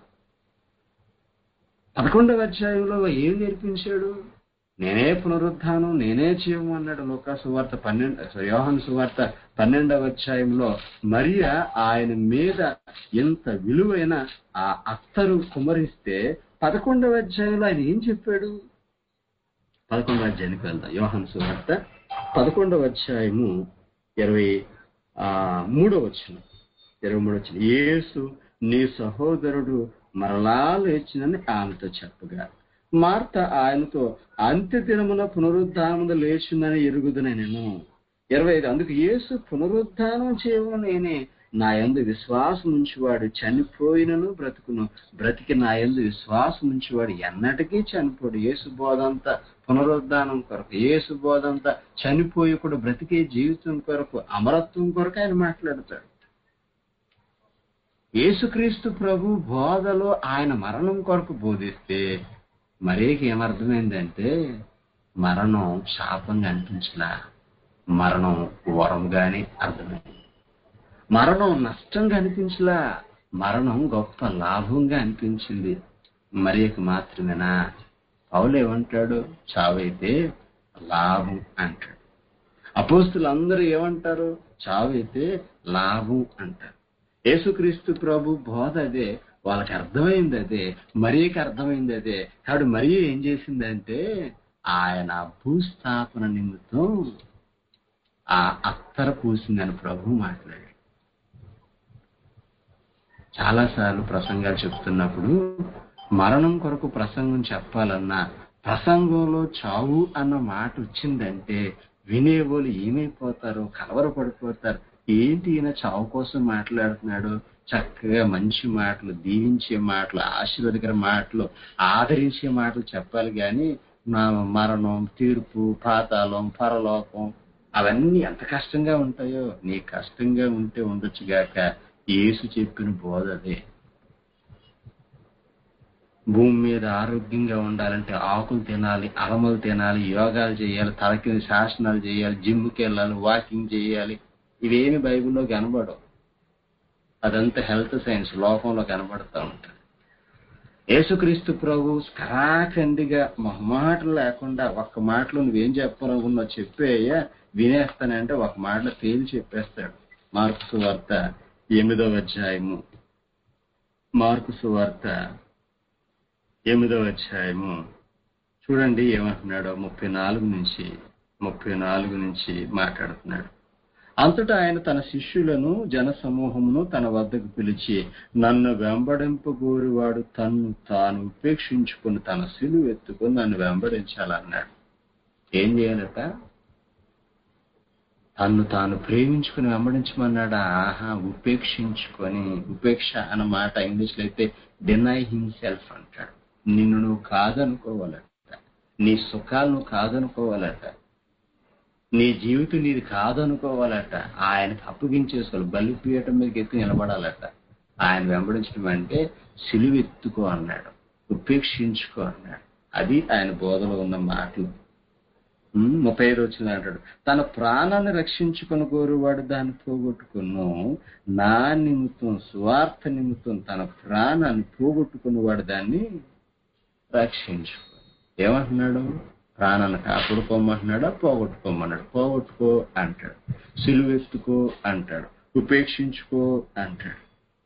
పదకొండవ అధ్యాయంలో ఏం నేర్పించాడు నేనే పునరుద్ధానం నేనే జీవం అన్నాడు లోకా సువార్త పన్నెండు యోహన్ సువార్త పన్నెండవ అధ్యాయంలో మరియా ఆయన మీద ఎంత విలువైన ఆ అత్తరు కుమరిస్తే పదకొండవ అధ్యాయంలో ఆయన ఏం చెప్పాడు పదకొండవ అధ్యాయానికి వెళ్దాం యోహన్ సువార్త పదకొండవ అధ్యాయము ఇరవై ఆ మూడవ వచ్చిన ఇరవై మూడు వచ్చిన యేసు నీ సహోదరుడు మరలా లేచినని ఆమెతో చెప్పగా మార్త ఆయనతో అంత్య దినమున పునరుద్ధానమున లేచిందని ఎరుగుదున నేను ఇరవై ఐదు అందుకు యేసు పునరుద్ధానం చేయవు నేనే నా యందు విశ్వాసం ఉంచివాడు చనిపోయినను బ్రతుకును బ్రతికి నా యందు విశ్వాసం ఉంచివాడు ఎన్నటికీ చనిపోడు యేసు బోధంతా పునరుద్ధానం కొరకు యేసు బోధంతా చనిపోయి కూడా బ్రతికే జీవితం కొరకు అమరత్వం కొరకు ఆయన మాట్లాడతాడు యేసుక్రీస్తు ప్రభు బోధలో ఆయన మరణం కొరకు బోధిస్తే మరేకి ఏమర్థమైందంటే మరణం శాపంగా అనిపించలా మరణం వరంగానే అర్థమైంది మరణం నష్టంగా అనిపించలా మరణం గొప్ప లాభంగా అనిపించింది మరియకు మాత్రమేనా పౌలు ఏమంటాడు చావైతే లాభం అంటాడు అపోస్తులు అందరూ ఏమంటారు చావైతే లాభం అంటారు యేసుక్రీస్తు ప్రభు బోధ అదే వాళ్ళకి అర్థమైంది అదే మరియకి అర్థమైంది అదే కాబట్టి మరి ఏం చేసిందంటే ఆయన భూస్థాపన నిమిత్తం ఆ అత్తర పూసిందని ప్రభు మాట్లాడాడు చాలాసార్లు ప్రసంగాలు చెప్తున్నప్పుడు మరణం కొరకు ప్రసంగం చెప్పాలన్నా ప్రసంగంలో చావు అన్న మాట వచ్చిందంటే వినేవాళ్ళు ఏమైపోతారు కలవరపడిపోతారు ఏంటి ఈయన చావు కోసం మాట్లాడుతున్నాడు చక్కగా మంచి మాటలు దీవించే మాటలు ఆశీర్వదకర మాటలు ఆదరించే మాటలు చెప్పాలి కానీ నా మరణం తీర్పు పాతాళం పరలోకం అవన్నీ ఎంత కష్టంగా ఉంటాయో నీ కష్టంగా ఉంటే ఉండొచ్చు గాక యేసు చెప్పిన బోధ అదే భూమి మీద ఆరోగ్యంగా ఉండాలంటే ఆకులు తినాలి అలమలు తినాలి యోగాలు చేయాలి తల కింద శాసనాలు చేయాలి జిమ్కి వెళ్ళాలి వాకింగ్ చేయాలి ఇవేమి బైబిల్లో కనబడవు అదంతా హెల్త్ సైన్స్ లోకంలో కనబడతా ఉంటుంది యేసుక్రీస్తు ప్రభు కరాఖండిగా మొహమాటలు లేకుండా ఒక్క మాటలో నువ్వేం చెప్పాలనుకున్నావు చెప్పేయ్యా వినేస్తానంటే ఒక మాటలో తేలి చెప్పేస్తాడు మార్కు సువార్త ఎనిమిదవ అధ్యాయము మార్కు సువార్త ఎనిమిదవ అధ్యాయము చూడండి ఏమంటున్నాడో ముప్పై నాలుగు నుంచి ముప్పై నాలుగు నుంచి మాట్లాడుతున్నాడు అంతటా ఆయన తన శిష్యులను జన సమూహమును తన వద్దకు పిలిచి నన్ను వెంబడింపగోరువాడు తన్ను తాను ఉపేక్షించుకుని తన సిలువ ఎత్తుకుని నన్ను వెంబడించాలన్నాడు ఏం చేయాలట తన్ను తాను ప్రేమించుకుని వెంబడించమన్నాడా ఆహా ఉపేక్షించుకొని ఉపేక్ష అన్న మాట ఇంగ్లీష్ లో అయితే డినై హిమ్సెల్ఫ్ అంటాడు నిన్ను నువ్వు కాదనుకోవాలట నీ సుఖాలు నువ్వు కాదనుకోవాలట నీ జీవితం నీది కాదనుకోవాలట ఆయనకు అప్పగించేసుకోవాలి బలిపీయటం మీదకి ఎత్తి నిలబడాలట ఆయన వెంబడించడం అంటే సిలువెత్తుకో అన్నాడు ఉపేక్షించుకో అన్నాడు అది ఆయన బోధలో ఉన్న మాటలు ఉమ్, ముప్పై ఐదు వచ్చిన అంటాడు తన ప్రాణాన్ని రక్షించుకుని కోరువాడు దాన్ని పోగొట్టుకును నా నిమిత్తం స్వార్థ నిమిత్తం తన ప్రాణాన్ని పోగొట్టుకున్నవాడు దాన్ని రక్షించుకో ఏమంటున్నాడు ప్రాణాన్ని కాపాడుకోమంటున్నాడా పోగొట్టుకోమన్నాడు పోగొట్టుకో అంటాడు సిలువెత్తుకో అంటాడు ఉపేక్షించుకో అంటాడు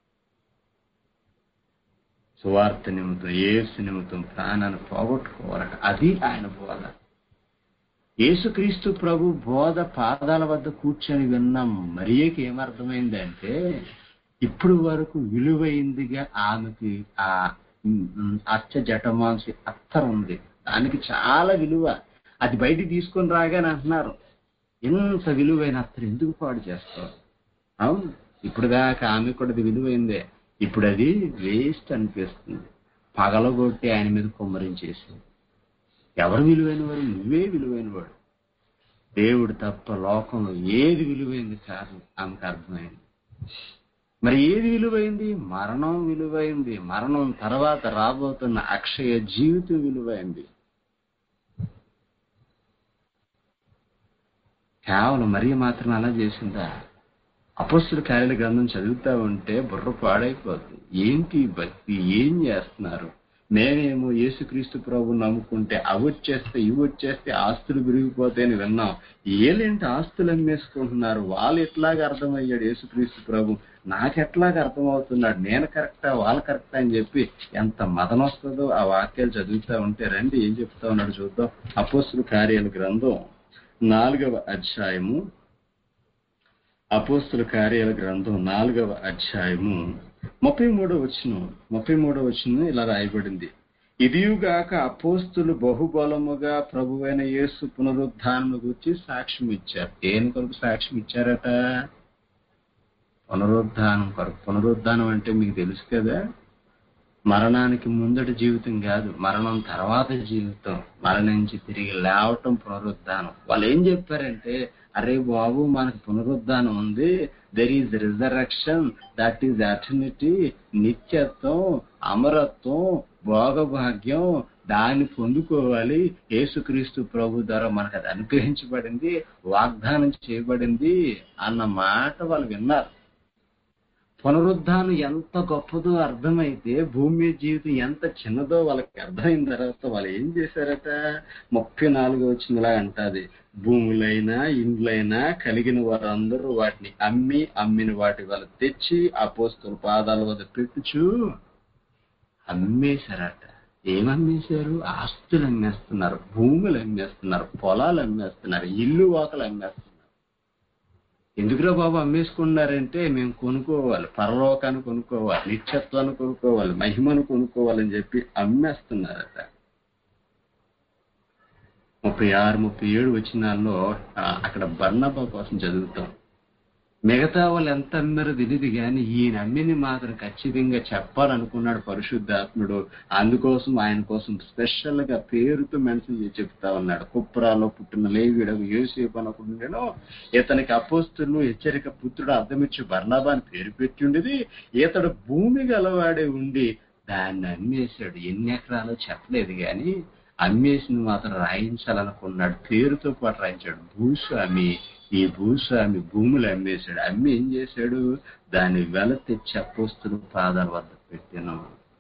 సువార్త నిమిత్తం ఏసు నిమిత్తం ప్రాణాన్ని పోగొట్టుకోవాలట అది ఆయన బోధ యేసుక్రీస్తు ప్రభు బోధ పాదాల వద్ద కూర్చొని విన్నాం మరియకి ఏమర్థమైందంటే ఇప్పుడు వరకు విలువైందిగా ఆమెకి ఆ ఉమ్, అచ్చ జటమాంసి అత్తర ఉంది దానికి చాలా విలువ అది బయటికి తీసుకొని రాగానే అంటున్నారు ఎంత విలువైన అత్తరు ఎందుకు పాడు చేస్తావు అవును ఇప్పుడు దాకా ఆమె కూడా అది విలువైందే ఇప్పుడు అది వేస్ట్ అనిపిస్తుంది పగలగొట్టి ఆయన మీద కుమ్మరించేసింది ఎవరు విలువైన వాడు నువ్వే విలువైన వాడు దేవుడు తప్ప లోకంలో ఏది విలువైంది కాదు ఆమెకు అర్థమైంది మరి ఏది విలువైంది మరణం విలువైంది మరణం తర్వాత రాబోతున్న అక్షయ జీవితం విలువైంది కేవలం మరి మాత్రం అలా చేసిందా అపస్సుల కార్యాల గ్రంథం చదువుతా ఉంటే బుర్ర పాడైపోతుంది ఏంటి ఈ భక్తి ఏం చేస్తున్నారు మేమేమో యేసుక్రీస్తు ప్రభు నమ్ముకుంటే అవి వచ్చేస్తే ఇవి వచ్చేస్తే ఆస్తులు విరిగిపోతాయని విన్నాం ఏలేంటి ఆస్తులు అమ్మేసుకుంటున్నారు వాళ్ళు ఎట్లాగా అర్థమయ్యాడు యేసుక్రీస్తు ప్రభు నాకెట్లాగా అర్థమవుతున్నాడు నేను కరెక్టా వాళ్ళు కరెక్టా అని చెప్పి ఎంత మదన వస్తుందో ఆ వాక్యాలు చదువుతా ఉంటే రండి ఏం చెప్తా ఉన్నాడు చూద్దాం అపోస్తుల కార్యాల గ్రంథం నాలుగవ అధ్యాయము అపోస్తుల కార్యాల గ్రంథం నాలుగవ అధ్యాయము ముప్పై మూడో వచ్చిన ముప్పై మూడో వచ్చిన ఇలా రాయబడింది ఇదియుగాక అపోస్తులు బహుబలముగా ప్రభువైన యేసు పునరుద్ధానం గురించి సాక్ష్యం ఇచ్చారు దేని కొరకు సాక్ష్యం ఇచ్చారట పునరుద్ధానం కొరకు పునరుద్ధానం అంటే మీకు తెలుసు కదా మరణానికి ముందటి జీవితం కాదు మరణం తర్వాత జీవితం మరణించి తిరిగి లేవటం పునరుద్ధానం వాళ్ళు ఏం చెప్పారంటే అరే బాబు మనకు పునరుద్ధానం ఉంది there is resurrection that is eternity నిత్యత్వం అమరత్వం భోగభాగ్యం దాన్ని పొందుకోవాలి యేసుక్రీస్తు ప్రభు ద్వారా మనకు అది అనుగ్రహించబడింది వాగ్దానం చేయబడింది అన్న మాట వాళ్ళు విన్నారు పునరుద్ధానం ఎంత గొప్పదో అర్థమైతే భూమి మీద జీవితం ఎంత చిన్నదో వాళ్ళకి అర్థమైన తర్వాత వాళ్ళు ఏం చేశారట ముప్పై నాలుగు వచ్చినలా అంటాది భూములైనా ఇండ్లైనా కలిగిన వారందరూ వాటిని అమ్మి అమ్మిన వాటి వాళ్ళు తెచ్చి అపోస్తుల పాదాల వద్ద పెట్టుచు అమ్మేశారట ఏం అమ్మేశారు ఆస్తులు అమ్మేస్తున్నారు భూములు అమ్మేస్తున్నారు పొలాలు అమ్మేస్తున్నారు ఇల్లు వాకలు అమ్మేస్తున్నారు ఎందుకురా బాబు అమ్మేసుకున్నారంటే మేము కొనుక్కోవాలి పరలోకాన్ని కొనుక్కోవాలి నిత్యత్వాన్ని కొనుక్కోవాలి మహిమను కొనుక్కోవాలని చెప్పి అమ్మేస్తున్నారట ముప్పై ఆరు ముప్పై ఏడు వచ్చినాల్లో ఆ, అక్కడ బర్ణబా కోసం చదువుతాం మిగతా వాళ్ళు ఎంత అమ్మారో తెలియదు కానీ ఈయన అమ్మిని మాత్రం ఖచ్చితంగా చెప్పాలనుకున్నాడు పరిశుద్ధాత్ముడు అందుకోసం ఆయన కోసం స్పెషల్ గా పేరుతో మెన్షన్ చేసి చెప్తా ఉన్నాడు కుప్రాలో పుట్టిన లేవీడు యోసేపు అనుకుంటేనో ఇతనికి అపోస్తులు హెచ్చరిక పుత్రుడు అర్థమిచ్చి బర్ణబా అని పేరు పెట్టి ఉండేది ఇతడు భూమి గలవాడే ఉండి దాన్ని అమ్మేశాడు ఎన్ని ఎకరాలో చెప్పలేదు కానీ అమ్మేసింది మాత్రం రాయించాలనుకున్నాడు పేరుతో పాటు రాయించాడు భూస్వామి ఈ భూస్వామి భూములు అమ్మేశాడు అమ్మి ఏం చేశాడు దాని వెల తెచ్చి అపోస్తులు పాదాల వద్ద పెట్టాను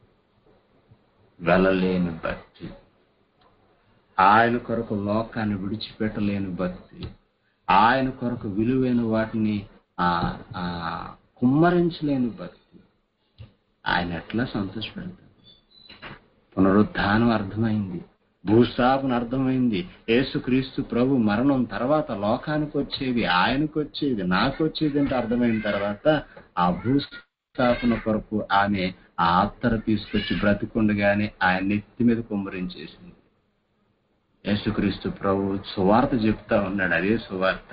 వెలలేని భక్తి ఆయన కొరకు లోకాన్ని విడిచిపెట్టలేని భక్తి ఆయన కొరకు విలువైన వాటిని ఆ ఆ కుమ్మరించలేని భక్తి ఆయన ఎట్లా సంతోషపెడతాడు పునరుద్ధానం అర్థమైంది భూస్థాపన అర్థమైంది యేసుక్రీస్తు ప్రభు మరణం తర్వాత లోకానికి వచ్చేది ఆయనకు వచ్చేది నాకు వచ్చేది అంటే అర్థమైన తర్వాత ఆ భూస్థాపన కొరకు ఆమె ఆ ఆత్తర తీసుకొచ్చి బ్రతికుండగానే ఆయన నెత్తి మీద కుమ్మరించేసింది యేసుక్రీస్తు ప్రభు సువార్త చెప్తా ఉన్నాడు అదే సువార్త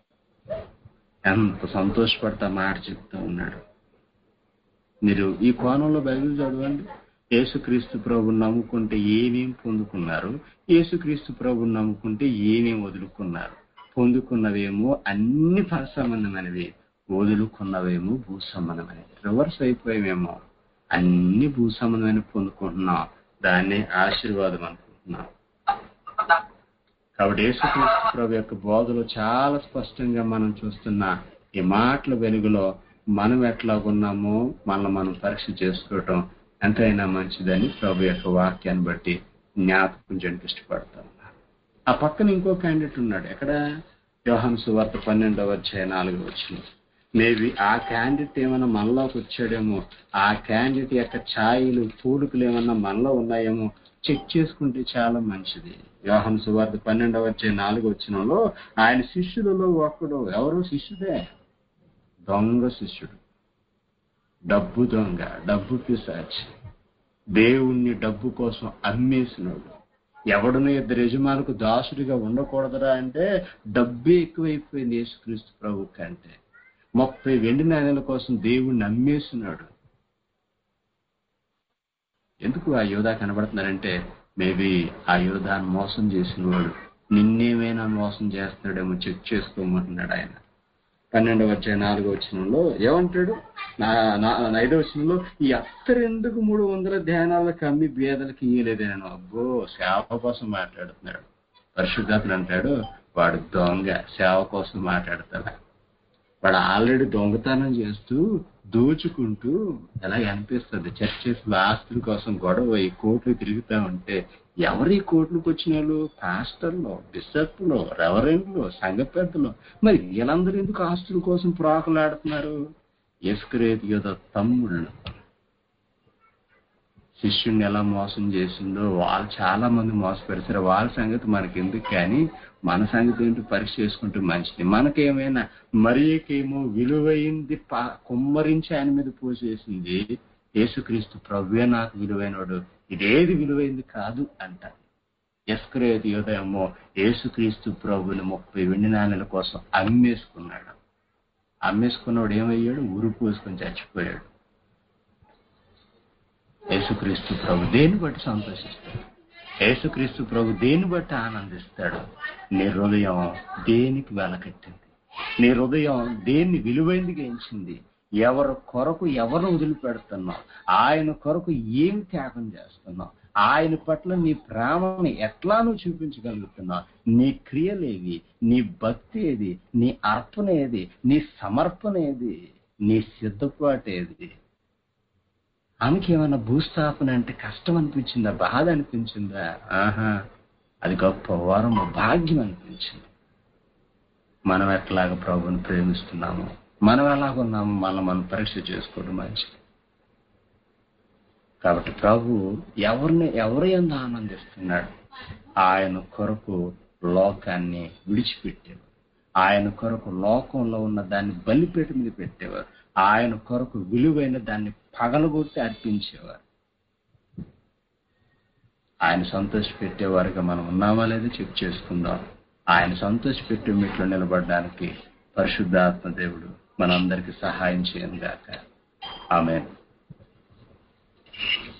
ఎంత సంతోషపడతా మాట చెప్తా ఉన్నాడు మీరు ఈ కోణంలో బైబిల్ చదవండి యేసుక్రీస్తు ప్రభు నమ్ముకుంటే ఏమేం పొందుకున్నారు యేసుక్రీస్తు ప్రభు నమ్ముకుంటే ఏమేం వదులుకున్నారు పొందుకున్నవేమో అన్ని పర సంబంధమైనవి వదులుకున్నవేమో భూ సంబంధమైనవి రివర్స్ అయిపోయామేమో అన్ని భూ సంబంధమైన పొందుకుంటున్నాం దాన్ని ఆశీర్వాదం అనుకుంటున్నాం కాబట్టి యేసుక్రీస్తు ప్రభు యొక్క బోధలో చాలా స్పష్టంగా మనం చూస్తున్న ఈ మాటల వెలుగులో మనం ఎట్లా ఉన్నామో మనల్ని మనం పరీక్ష చేసుకోవటం ఎంతైనా మంచిదని ప్రభు యొక్క వాక్యాన్ని బట్టి జ్ఞాపకం చేయడానికి ఇష్టపడతా ఉన్నారు ఆ పక్కన ఇంకో క్యాండిడేట్ ఉన్నాడు ఎక్కడ యోహన్ సువార్త పన్నెండవ అధ్యాయ నాలుగు వచ్చిన మేబీ ఆ క్యాండిడేట్ ఏమైనా మనలోకి వచ్చాడేమో ఆ క్యాండిడేట్ యొక్క ఛాయలు పూడుకులు ఏమన్నా మనలో ఉన్నాయేమో చెక్ చేసుకుంటే చాలా మంచిది యోహన్ సువార్త పన్నెండవ అధ్యాయ నాలుగు వచ్చినంలో ఆయన శిష్యులలో ఒకడు ఎవరు శిష్యుడే దొంగ శిష్యుడు డబ్బు దొంగ డబ్బు పిశాచి దేవుణ్ణి డబ్బు కోసం అమ్మేసినాడు ఎవడును ఇద్దరు యజమానులకు దాసుడిగా ఉండకూడదురా అంటే డబ్బే ఎక్కువైపోయింది యేసుక్రీస్తు ప్రభు కంటే ముప్పై వెండి నాణ్యాల కోసం దేవుణ్ణి అమ్మేసినాడు ఎందుకు ఆ యోధా కనబడుతున్నారంటే మేబీ ఆ యోధాన్ని మోసం చేసిన వాడు నిన్నేమైనా మోసం చేస్తున్నాడేమో చెక్ చేసుకోమంటున్నాడు ఆయన పన్నెండవ వచ్చే నాలుగో వచనంలో ఏమంటాడు నా నా- ఐదవ వచనంలో ఈ అత్తరెందుకు మూడు వందల ధ్యానాలకు అమ్మి బేదలకు ఇయ్యలేదేనను అబ్బో సేవ కోసం మాట్లాడుతున్నాడు పరిశుద్ధాత్ముడు అంటాడు వాడు దొంగ సేవ కోసం మాట్లాడతాడు వాడు ఆల్రెడీ దొంగతనం చేస్తూ దోచుకుంటూ ఎలా అనిపిస్తుంది చర్చెస్ ఆస్తుల కోసం గొడవ ఈ కోట్లు తిరుగుతా ఉంటే ఎవరి కోట్లకు వచ్చిన వాళ్ళు పాస్టర్లు బిషప్లు రెవరెండ్లు సంఘ పెద్దలు మరి వీళ్ళందరూ ఎందుకు ఆస్తుల కోసం ప్రాకులాడుతున్నారు ఎస్కరేతి యొక్క తమ్ముళ్ళు శిష్యుణ్ణి ఎలా మోసం చేసిందో వాళ్ళు చాలా మంది మోసపెరిచారు వాళ్ళ సంగతి మనకి ఎందుకు కానీ మన సంగతి ఏంటో పరీక్ష చేసుకుంటే మంచిది మనకేమైనా మరియకేమో విలువైంది పా- కుమ్మరించి ఆయన మీద పోసేసింది యేసుక్రీస్తు ప్రభువే నాకు విలువైనవాడు ఇదేది విలువైంది కాదు అంట ఎస్క్రేతి యోదయమో యేసుక్రీస్తు ప్రభుని ముప్పై వెండి నాణ్యాల కోసం అమ్మేసుకున్నాడు అమ్మేసుకున్నవాడు ఏమయ్యాడు ఊరు పోసుకొని చచ్చిపోయాడు యేసుక్రీస్తు ప్రభు దేన్ని బట్టి సంతోషిస్తాడు యేసుక్రీస్తు ప్రభు దేన్ని బట్టి ఆనందిస్తాడు నీ హృదయం దేనికి వెలకట్టింది నీ హృదయం దేన్ని విలువైందిగా ఎంచింది ఎవరి కొరకు ఎవరు వదిలిపెడుతున్నావు ఆయన కొరకు ఏం త్యాగం చేస్తున్నావు ఆయన పట్ల నీ ప్రేమని ఎట్లా నువ్వు చూపించగలుగుతున్నావు నీ క్రియలేవి నీ భక్తి ఏది నీ అర్పణ ఏది నీ సమర్పణ ఏది నీ సిద్ధపాటు ఏది ఆమెకి ఏమైనా భూస్థాపన అంటే కష్టం అనిపించిందా బాధ అనిపించిందా ఆహా అది గొప్ప వరం భాగ్యం అనిపించింది మనం ఎట్లాగ ప్రభుని ప్రేమిస్తున్నాము మనం ఎలాగున్నాము మనం మనం పరీక్ష చేసుకోవడం మంచిది కాబట్టి ప్రభు ఎవరిని ఎవరి ఎందు ఆనందిస్తున్నాడు ఆయన కొరకు లోకాన్ని విడిచిపెట్టేవారు ఆయన కొరకు లోకంలో ఉన్న దాన్ని బలిపేట మీద పెట్టేవారు ఆయన కొరకు విలువైన దాన్ని పగలగొట్టి అర్పించేవారు ఆయన సంతోష పెట్టేవారుగా మనం ఉన్నామా లేదా చెక్ చేసుకుందాం ఆయన సంతోష పెట్టే మెట్లో నిలబడడానికి పరిశుద్ధాత్మ దేవుడు మనందరికి సహాయం చేయను గాక ఆమె